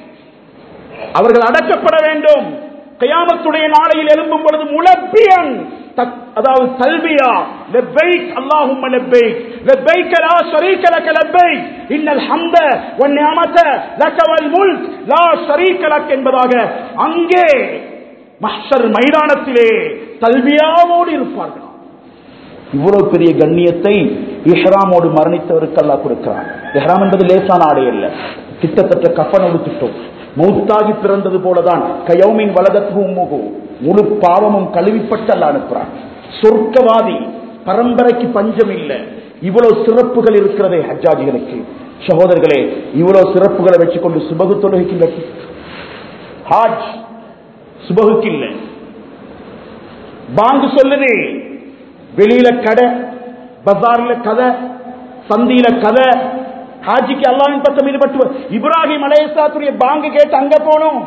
அவர்கள் அடக்கப்பட வேண்டும் கயாமத்துடைய நாளையில் எழும்பும் பொழுது முலப்பியன் தக்- அதாவது தல்பியா லெப்பைக் அல்லாஹும்ம லெப்பைக் லெப்பைக் லா ஷரீக லக லெப்பைக் இன்னல் ஹம்த வன் நிஅமத லக வல் முல்க் லா ஷரீக லக் என்பதாக அங்கே மஹ்ஷர் மைதானத்திலே தல்பியாவோடு இருப்பார்கள் இவ்வளவு பெரிய கண்ணியத்தை இஹ்ராமோடு மரணித்தவருக்கு அல்லாஹ் கொடுக்கிறான் இஹ்ராம் என்பது லேசான ஆடை அல்ல கிட்டத்தட்ட கஃபன் உடுத்திட்டோம் மௌத்தாகி பிறந்தது போலதான் கயௌமின் வலதத்து முகு முழு பாவமும் கழுவிப்பட்டு அல்ல அனுப்புறான் சொர்க்கவாதி பரம்பரைக்கு பஞ்சம் இல்லை இவ்வளவு சிறப்புகள் இருக்கிறதே ஹஜ்ஜாஜிகளுக்கு சகோதரர்களே இவ்வளவு சிறப்புகளை வச்சுக்கொண்டு சுபகு தொழுகைக்கு வெற்றி ஹாஜ் சுபகுக்கு இல்லை பாங்கு சொல்லுது வெளியில கடை பஜார்ல கதை சந்தியில கதை ஹாஜிக்கு அல்லாவின் பக்கம் ஈடுபட்டு இப்ராஹிம் அலையசாத்துடைய பாங்கு கேட்டு அங்க போனோம்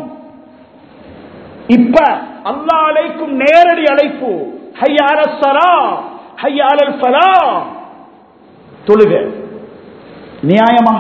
இப்ப அல்லா அலைக்கும் நேரடி அழைப்பு ஹையால சலா ஹையால சலா தொழுக நியாயமா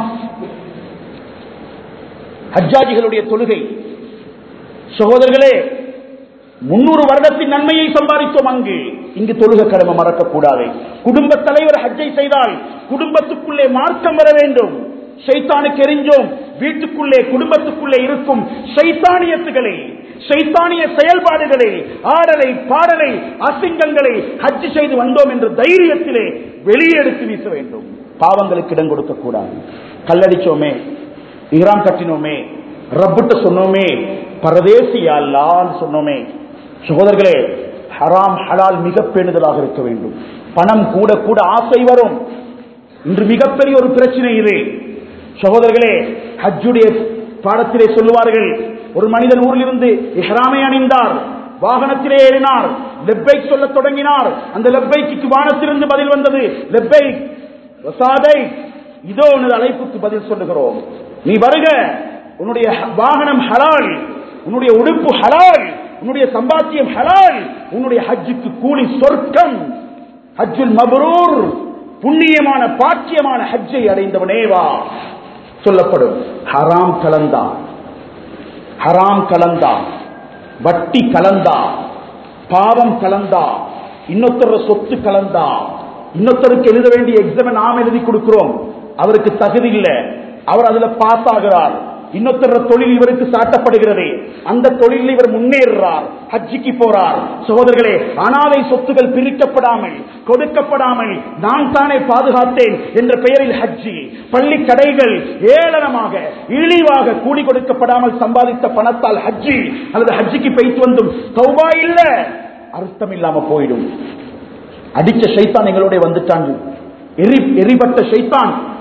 ஹஜ்ஜாஜிகளுடைய தொழுகை சகோதரர்களே முன்னூறு வருடத்தின் நன்மையை சம்பாதித்தோம் அங்கு இங்கு தொழுக கடமை மறக்கக்கூடாது குடும்ப தலைவர் ஹஜ்ஜை செய்தால் குடும்பத்துக்குள்ளே மார்க்கம் வர வேண்டும் சைத்தானுக்கு எரிஞ்சோம் வீட்டுக்குள்ளே குடும்பத்துக்குள்ளே இருக்கும் சைத்தானியத்துகளை சைத்தானிய செயல்பாடுகளை ஆடலை பாடலை அசிங்கங்களை ஹஜ் செய்து வந்தோம் என்ற தைரியத்திலே வெளியே எடுத்து வீச வேண்டும் பாவங்களுக்கு இடம் கொடுக்க கூடாது கல்லடிச்சோமே இஹ்ராம் கட்டினோமே ரப்புட்ட சொன்னோமே பரதேசி அல்லான்னு சொன்னோமே சகோதரர்களே ஹராம் ஹலால் மிக பேணுதலாக இருக்க வேண்டும் பணம் கூட கூட ஆசை வரும் இன்று மிகப்பெரிய ஒரு பிரச்சனை இது சகோதரர்களே ஹஜ்ஜுடைய பாடத்திலே சொல்லுவார்கள் ஒரு மனிதன் ஊரில் இருந்து இஹ்ராமை அணிந்தார் வாகனத்திலே ஏறினார் லெப்பைக் சொல்ல தொடங்கினார் அந்த லெப்பைக்கு வானத்திலிருந்து பதில் வந்தது லெப்பைக் வசாதை இதோ உனது அழைப்புக்கு பதில் சொல்லுகிறோம் நீ வருக உன்னுடைய வாகனம் ஹலால் உன்னுடைய உடுப்பு ஹலால் உன்னுடைய சம்பாத்தியம் ஹலால் உன்னுடைய ஹஜ்ஜுக்கு கூலி சொர்க்கம் ஹஜ்ஜுல் மபரூர் புண்ணியமான பாக்கியமான ஹஜ்ஜை அடைந்தவனே வா சொல்லப்படும் ஹராம் கலந்தா ஹராம் கலந்தா வட்டி கலந்தா பாவம் கலந்தா இன்னொருத்தர சொத்து கலந்தா இன்னொருத்தருக்கு எழுத வேண்டிய எக்ஸாம் நாம் எழுதி கொடுக்கிறோம் அவருக்கு தகுதி இல்லை அவர் அதுல பாஸ் ஆகிறார் இன்னொருத்தர தொழில் இவருக்கு சாட்டப்படுகிறது அந்த தொழிலில் இவர் முன்னேறுறார் ஹஜ்ஜிக்கு போறார் சகோதரர்களே அனாதை சொத்துகள் பிரிக்கப்படாமல் கொடுக்கப்படாமல் நான் தானே பாதுகாத்தேன் என்ற பெயரில் ஹஜ்ஜி பள்ளி கடைகள் ஏளனமாக இழிவாக கூலி கொடுக்கப்படாமல் சம்பாதித்த பணத்தால் ஹஜ்ஜி அல்லது ஹஜ்ஜிக்கு பெய்த்து வந்தும் தௌபா இல்ல அர்த்தம் இல்லாம போயிடும் அடிச்ச ஷைத்தான் எங்களோட வந்துட்டாங்க எரி எரிபட்ட ஷைத்தான்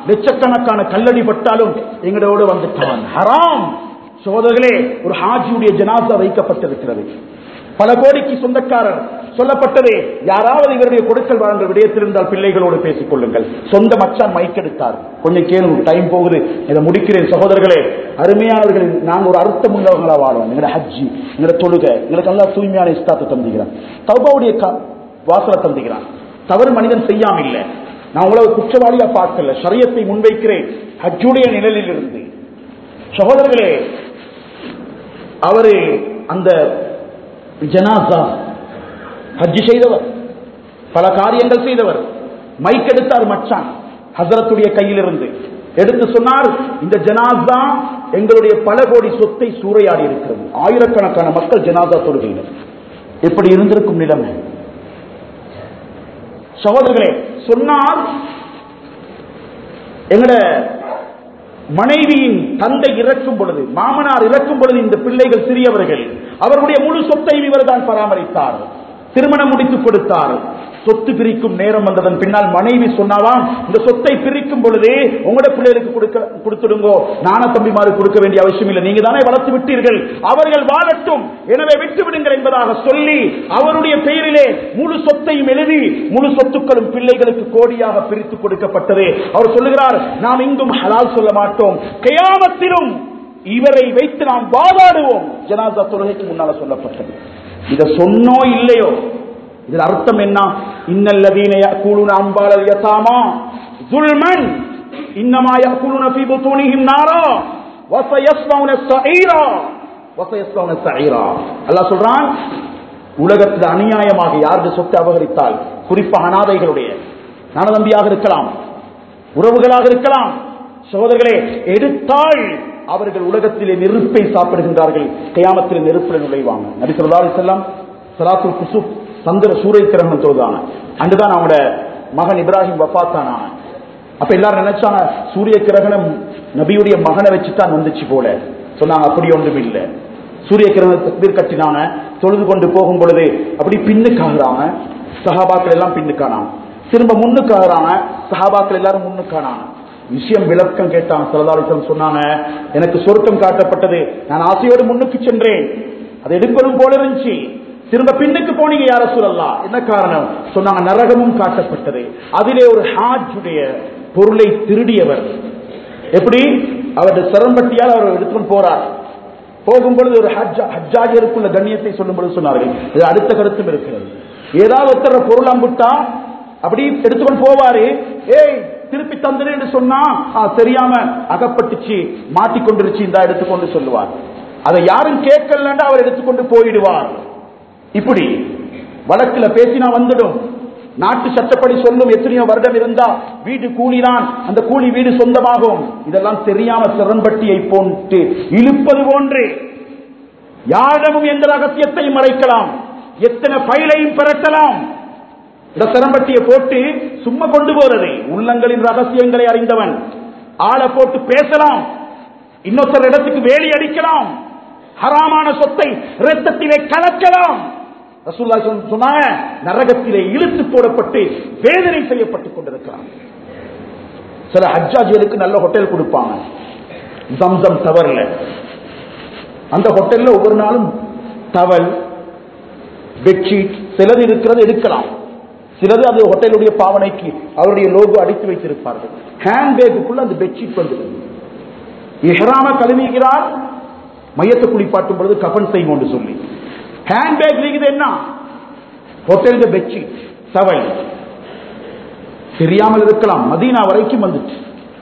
லட்சக்கணக்கான கல்லடி பட்டாலும் எங்களோட வந்துட்டான் ஹராம் சோதர்களே ஒரு ஹாஜியுடைய ஜனாசா வைக்கப்பட்டிருக்கிறது பல கோடிக்கு சொந்தக்காரர் சொல்லப்பட்டது யாராவது இவருடைய கொடுக்கல் வாழ்ந்த விடயத்தில் இருந்தால் பிள்ளைகளோடு பேசிக் கொள்ளுங்கள் சொந்த மச்சான் மைக் எடுத்தார் கொஞ்சம் கேளுங்க டைம் போகுது இதை முடிக்கிறேன் சகோதரர்களே அருமையானவர்கள் நாங்கள் ஒரு அர்த்தம் உள்ளவங்களா வாழுவோம் எங்களோட ஹஜ்ஜி எங்களோட தொழுகை எங்களுக்கு நல்லா தூய்மையான இஸ்தாத்தை தந்துகிறான் தௌபாவுடைய கா- வாசலை தந்துகிறான் தவறு மனிதன் செய்யாம இல்லை நான் உங்களை குற்றவாளியா பார்க்கல ஷரியத்தை முன்வைக்கிறேன் ஹஜ்ஜுடைய நிழலில் இருந்து சகோதரர்களே அவரு அந்த ஜனாசா ஹஜ்ஜி செய்தவர் பல காரியங்கள் செய்தவர் மைக் எடுத்தார் மச்சான் ஹசரத்துடைய கையிலிருந்து எடுத்து சொன்னார் இந்த ஜனாசா எங்களுடைய பல கோடி சொத்தை சூறையாடி இருக்கிறது ஆயிரக்கணக்கான மக்கள் ஜனாசா தொழுகையில் எப்படி இருந்திருக்கும் நிலைமை சகோதரர்களே சொன்னார் எங்கட மனைவியின் தந்தை இறக்கும் பொழுது மாமனார் இறக்கும் பொழுது இந்த பிள்ளைகள் சிறியவர்கள் அவர்களுடைய முழு சொத்தையும் இவர்தான் பராமரித்தார் திருமணம் முடித்துக் கொடுத்தார் சொத்து பிரிக்கும் நேரம் வந்ததன் பின்னால் மனைவி சொன்னாலாம் இந்த சொத்தை பிரிக்கும் பொழுது உங்களோட பிள்ளைகளுக்கு கொடுக்க கொடுத்துடுங்கோ நான தம்பிமாரு கொடுக்க வேண்டிய அவசியம் இல்லை நீங்க தானே வளர்த்து விட்டீர்கள் அவர்கள் வாழட்டும் எனவே விட்டு விடுங்கள் என்பதாக சொல்லி அவருடைய பெயரிலே முழு சொத்தையும் எழுதி முழு சொத்துக்களும் பிள்ளைகளுக்கு கோடியாக பிரித்து கொடுக்கப்பட்டது அவர் சொல்லுகிறார் நாம் இங்கும் ஹலால் சொல்ல மாட்டோம் கயாமத்திலும் இவரை வைத்து நாம் வாதாடுவோம் ஜனாசா தொழுகைக்கு முன்னால சொல்லப்பட்டது இத சொன்னோ இல்லையோ இதுல அர்த்தம் என்ன இன்னல்லதீன யக்கூலுன அம்பாலல் யதாமா ظلمًا இன்னமா யக்கூலுன ஃபீ புத்தூனிஹிம் நாரா வஸயஸ்லௌன ஸஈரா வஸயஸ்லௌன ஸஈரா அல்லாஹ் சொல்றான் உலகத்தில் அநியாயமாக யாருடைய சொத்தை அபகரித்தால் குறிப்பாக அனாதைகளுடைய நானதம்பியாக இருக்கலாம் உறவுகளாக இருக்கலாம் சகோதரர்களே எடுத்தால் அவர்கள் உலகத்திலே நெருப்பை சாப்பிடுகின்றார்கள் கயாமத்தில் நெருப்பில் நுழைவாங்க நபி சொல்லா செல்லம் சலாத்துல் குசுப் சந்திர சூரிய கிரகணம் தொழுதாங்க அன்றுதான் அவனோட மகன் இப்ராஹிம் வஃத்தானான அப்ப எல்லாரும் நினைச்சாங்க சூரிய கிரகணம் நபியுடைய மகனை வச்சுதான் வந்துச்சு போல சொன்னாங்க அப்படி ஒன்றும் இல்லை சூரிய கிரகணம் தக்பீர் கட்டினாங்க தொழுது கொண்டு போகும் பொழுது அப்படி பின்னுக்காகிறாங்க சஹாபாக்கள் எல்லாம் பின்னுக்கானாங்க திரும்ப முன்னுக்காகிறாங்க சஹாபாக்கள் எல்லாரும் முன்னுக்கானாங்க விஷயம் விளக்கம் கேட்டாங்க சரதாலிசம் சொன்னாங்க எனக்கு சொர்க்கம் காட்டப்பட்டது நான் ஆசையோடு முன்னுக்கு சென்றேன் அதை எடுப்பதும் போல இருந்துச்சு திரும்ப பின்னுக்கு போனீங்க யார சொல்லலாம் என்ன காரணம் சொன்னாங்க நரகமும் காட்டப்பட்டது அதிலே ஒரு ஹாஜுடைய பொருளை திருடியவர் எப்படி அவருடைய சிரம்பட்டியால் அவர் எடுத்துக்கொண்டு போறார் போகும்பொழுது ஒரு ஹஜ்ஜா ஹஜ்ஜாஜருக்குள்ள கண்ணியத்தை சொல்லும் பொழுது சொன்னார்கள் இது அடுத்த கருத்தும் இருக்கிறது ஏதாவது ஒருத்தர பொருள் அம்புட்டா அப்படி எடுத்துக்கொண்டு போவாரு ஏய் திருப்பி தந்துரு என்று சொன்னா "ஆ, தெரியாம அகப்பட்டுச்சு மாட்டிக்கொண்டுருச்சு இந்த எடுத்துக்கொண்டு சொல்லுவார் அதை யாரும் கேட்கலன்னா அவர் எடுத்துக்கொண்டு போயிடுவார் இப்படி வழக்குல பேசினா வந்துடும் நாட்டு சட்டப்படி சொல்லும் எத்தனையோ வருடம் இருந்தா வீடு கூலிதான் அந்த கூலி வீடு சொந்தமாகும் இதெல்லாம் தெரியாம சிறம்பட்டியை போட்டு இழுப்பது போன்று யாரிடமும் எந்த ரகசியத்தையும் மறைக்கலாம் எத்தனை ஃபைலையும் பெறட்டலாம் இந்த சிறம்பட்டியை போட்டு சும்மா கொண்டு போறது உள்ளங்களின் ரகசியங்களை அறிந்தவன் ஆளை போட்டு பேசலாம் இன்னொருத்தர் இடத்துக்கு வேலி அடிக்கலாம் ஹராமான சொத்தை இரத்தத்திலே கலக்கலாம் ரசூல்லா சொன்ன- சொன்னாங்க நரகத்திலே இழுத்து போடப்பட்டு வேதனை செய்யப்பட்டுக் கொண்டிருக்கிறான் சில ஹஜ்ஜாஜிகளுக்கு நல்ல ஹோட்டல் கொடுப்பாங்க ஜம்சம் டவர்ல அந்த ஹோட்டல்ல ஒவ்வொரு நாளும் டவல் பெட்ஷீட் சிலது இருக்கிறது எடுக்கலாம் சிலது அது ஹோட்டலுடைய பாவனைக்கு அவருடைய லோகோ அடித்து வைத்திருப்பார்கள் ஹேண்ட்பேக்குள்ள அந்த பெட்ஷீட் வந்தது இஹ்ராம கழுவுகிறார் மையத்தை குளிப்பாட்டும் பொழுது கஃன் செய்வோம் என்று சொல்லி ஹேண்ட்பேக் இருக்குது என்ன ஹோட்டல் பெட்ஷீட் டவல் தெரியாமல் இருக்கலாம் மதீனா வரைக்கும் வந்துச்சு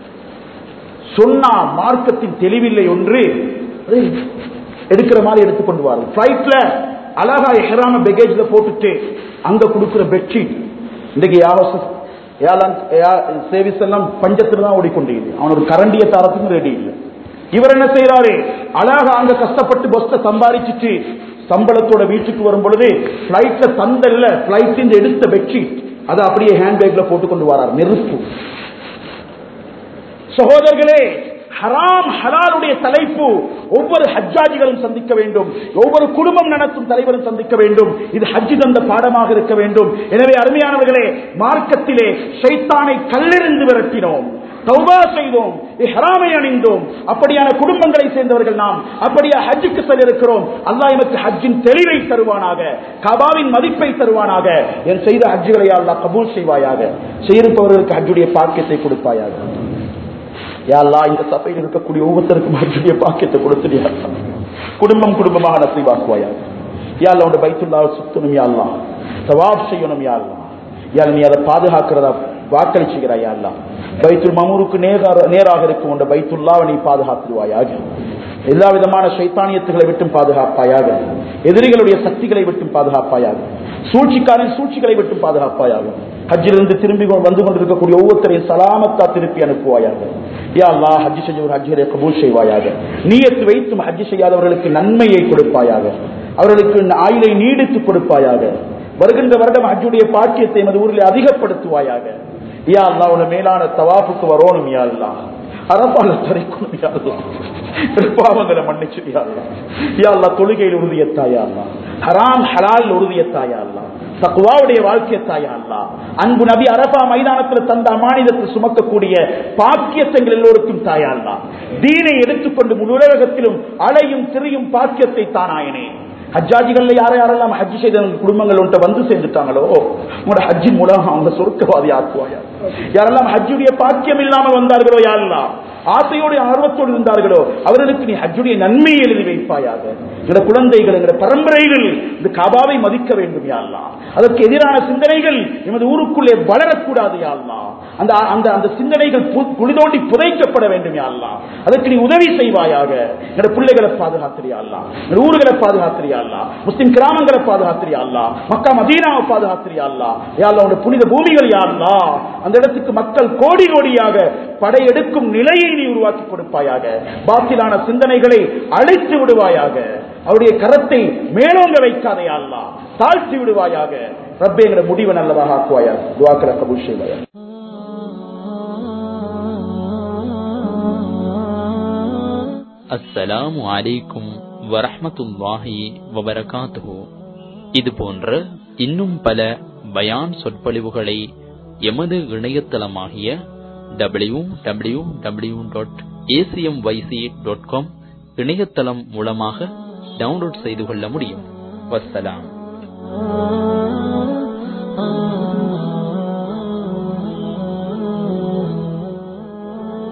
சொன்னா மார்க்கத்தின் தெளிவில்லை ஒன்று அதை எடுக்கிற மாதிரி எடுத்துக்கொண்டு வாரு பிளைட்ல அழகா எஹராம பேகேஜ்ல போட்டுட்டு அங்க கொடுக்கிற பெட்ஷீட் இன்றைக்கு சேவிஸ் எல்லாம் பஞ்சத்துல தான் ஓடிக்கொண்டிருக்குது அவன் ஒரு கரண்டிய தாரத்துக்கும் ரெடி இல்லை இவர் என்ன செய்யறாரு அழகா அங்க கஷ்டப்பட்டு பஸ்ல சம்பாதிச்சுட்டு சம்பளத்தோட வீட்டுக்கு வரும் பொழுது பிளைட்ல தந்தல்ல பிளைட் எடுத்த பெட்ஷீட் அதை அப்படியே ஹேண்ட்பேக்ல போட்டுக்கொண்டு வரார் நெருப்பு சகோதரர்களே ஹராம் ஹலாலுடைய தலைப்பு ஒவ்வொரு ஹஜ்ஜாஜிகளும் சந்திக்க வேண்டும் ஒவ்வொரு குடும்பம் நடத்தும் தலைவரும் சந்திக்க வேண்டும் இது ஹஜ்ஜி தந்த பாடமாக இருக்க வேண்டும் எனவே அருமையானவர்களே மார்க்கத்திலே ஷைத்தானை கல்லெறிந்து விரட்டினோம் தௌபா செய்தோம் இஹ்ராமை அணிந்தோம் அப்படியான குடும்பங்களை சேர்ந்தவர்கள் நாம் அப்படியே ஹஜ்ஜுக்கு செல்ல இருக்கிறோம் அல்லாஹ் எமக்கு ஹஜ்ஜின் தெளிவை தருவானாக கபாவின் மதிப்பை தருவானாக என் செய்த ஹஜ்ஜுகளை அல்லாஹ் கபூல் செய்வாயாக செய்திருப்பவர்களுக்கு ஹஜ்ஜுடைய பாக்கியத்தை கொடுப்பாயாக யா அல்லாஹ் இந்த சபையில் இருக்கக்கூடிய ஒவ்வொருத்தருக்கும் ஹஜ்ஜுடைய பாக்கியத்தை கொடுத்துடியா குடும்பம் குடும்பமாக நசீவாக்குவாயாக யா அல்லாஹ் உடைய பைத்துல்லாவை சுத்தணும் யா அல்லாஹ் தவாப் செய்யணும் யா அல்லாஹ் யா அல்லாஹ் நீ அதை பாதுகாக்கிறதா வாக்களிச்சுகிறாய் யா அல்லாஹ் பைத்துல் மமூருக்கு நேராக நேராக இருக்கும் உண்ட பைத்துல்லாவை நீ பாதுகாத்துருவாயாக எல்லா விதமான சைத்தானியத்துகளை விட்டும் பாதுகாப்பாயாக எதிரிகளுடைய சக்திகளை விட்டும் பாதுகாப்பாயாக சூழ்ச்சிக்காரின் சூழ்ச்சிகளை விட்டும் பாதுகாப்பாயாக ஹஜ்ஜிலிருந்து திரும்பி கொண்டு- வந்து கொண்டிருக்கக்கூடிய ஒவ்வொருத்தரையும் சலாமத்தா திருப்பி அனுப்புவாயாக யா அல்லாஹ் ஹஜ்ஜி செஞ்சவர் ஹஜ்ஜிகளை கபூல் செய்வாயாக நீயத்து வைத்தும் ஹஜ்ஜி செய்யாதவர்களுக்கு நன்மையை கொடுப்பாயாக அவர்களுக்கு ஆயுளை நீடித்து கொடுப்பாயாக வருகின்ற வருடம் ஹஜ்ஜுடைய பாக்கியத்தை எமது ஊரில் அதிகப்படுத்துவாயாக யா அல்லாஹ் உன மேலான தவாஃபுக்கு வரணும் யா அல்லாஹ் அரபால தரைக்கணும் யா அல்லாஹ் பாவங்களை மன்னிச்சு யா அல்லாஹ் யா அல்லாஹ் தொழுகையில் உறுதியத்தாயா அல்லாஹ் ஹராம் ஹலால் உறுதியத்தாயா அல்லாஹ் தக்குவாவுடைய வாழ்க்கையத்தாயா அல்லாஹ் அன்பு நபி அரபா மைதானத்தில் தந்த அமானிதத்தை சுமக்கக்கூடிய பாக்கியத்தங்கள் எல்லோருக்கும் தாயா அல்லாஹ் தீனை எடுத்துக்கொண்டு முழு உலகத்திலும் அலையும் திரியும் பாக்கியத்தை தானாயனே ஹஜ்ஜாஜிகள்ல யார யாரெல்லாம் ஹஜ்ஜி செய்த குடும்பங்கள் உன்ட்ட வந்து சேர்ந்துட்டாங்களோ உங்களோட ஹஜ்ஜின் மூலம் அவங்க சொர்க்கவாதி ஆக்குவாயா யாரெல்லாம் ஹஜ்ஜுடைய பாக்கியம் இல்லாமல் வந்தார்களோ யாரெல்லாம் ஆசையோடு ஆர்வத்தோடு இருந்தார்களோ அவர்களுக்கு நீ ஹஜ்ஜுடைய நன்மையை எழுதி வைப்பாயாக எங்களோட குழந்தைகள் எங்களோட பரம்பரைகள் இந்த காபாவை மதிக்க வேண்டும் யாழ்லா அதற்கு எதிரான சிந்தனைகள் எமது ஊருக்குள்ளே வளரக்கூடாது யாழ்லா அந்த அந்த அந்த சிந்தனைகள் பு- குளிதோண்டி புதைக்கப்பட வேண்டும் யாழ்லா அதற்கு நீ உதவி செய்வாயாக எங்களோட பிள்ளைகளை பாதுகாத்திரியாள்லா எங்களோட ஊர்களை பாதுகாத்திரியாள்லா முஸ்லிம் கிராமங்களை பாதுகாத்திரியாள்லா மக்கா மதீனாவை பாதுகாத்திரியாள்லா யாழ்லா உடைய புனித பூமிகள் யாழ்லா அந்த இடத்துக்கு மக்கள் கோடி கோடியாக படையெடுக்கும் நிலையை நீ உருவாக்கி கொடுப்பாயாக பாத்திலான சிந்தனைகளை அழித்து விடுவாயாக அவருடைய கரத்தை மேலோங்க வைக்காதே அல்லா தாழ்த்தி விடுவாயாக ரப்பே என்ற முடிவை நல்லதாக ஆக்குவாயா துவாக்கல கபூல் செய்வாயா அஸ்ஸலாமு அலைக்கும் வரஹ்மத்துல்லாஹி வபரகாத்துஹு இது போன்ற இன்னும் பல பயான் சொற்பொழிவுகளை எமது இணையதளமாகிய W W W dot ACM YC dot com இணையதளம் மூலமாக டவுன்லோட் செய்து கொள்ள முடியும் வஸ்ஸலாம்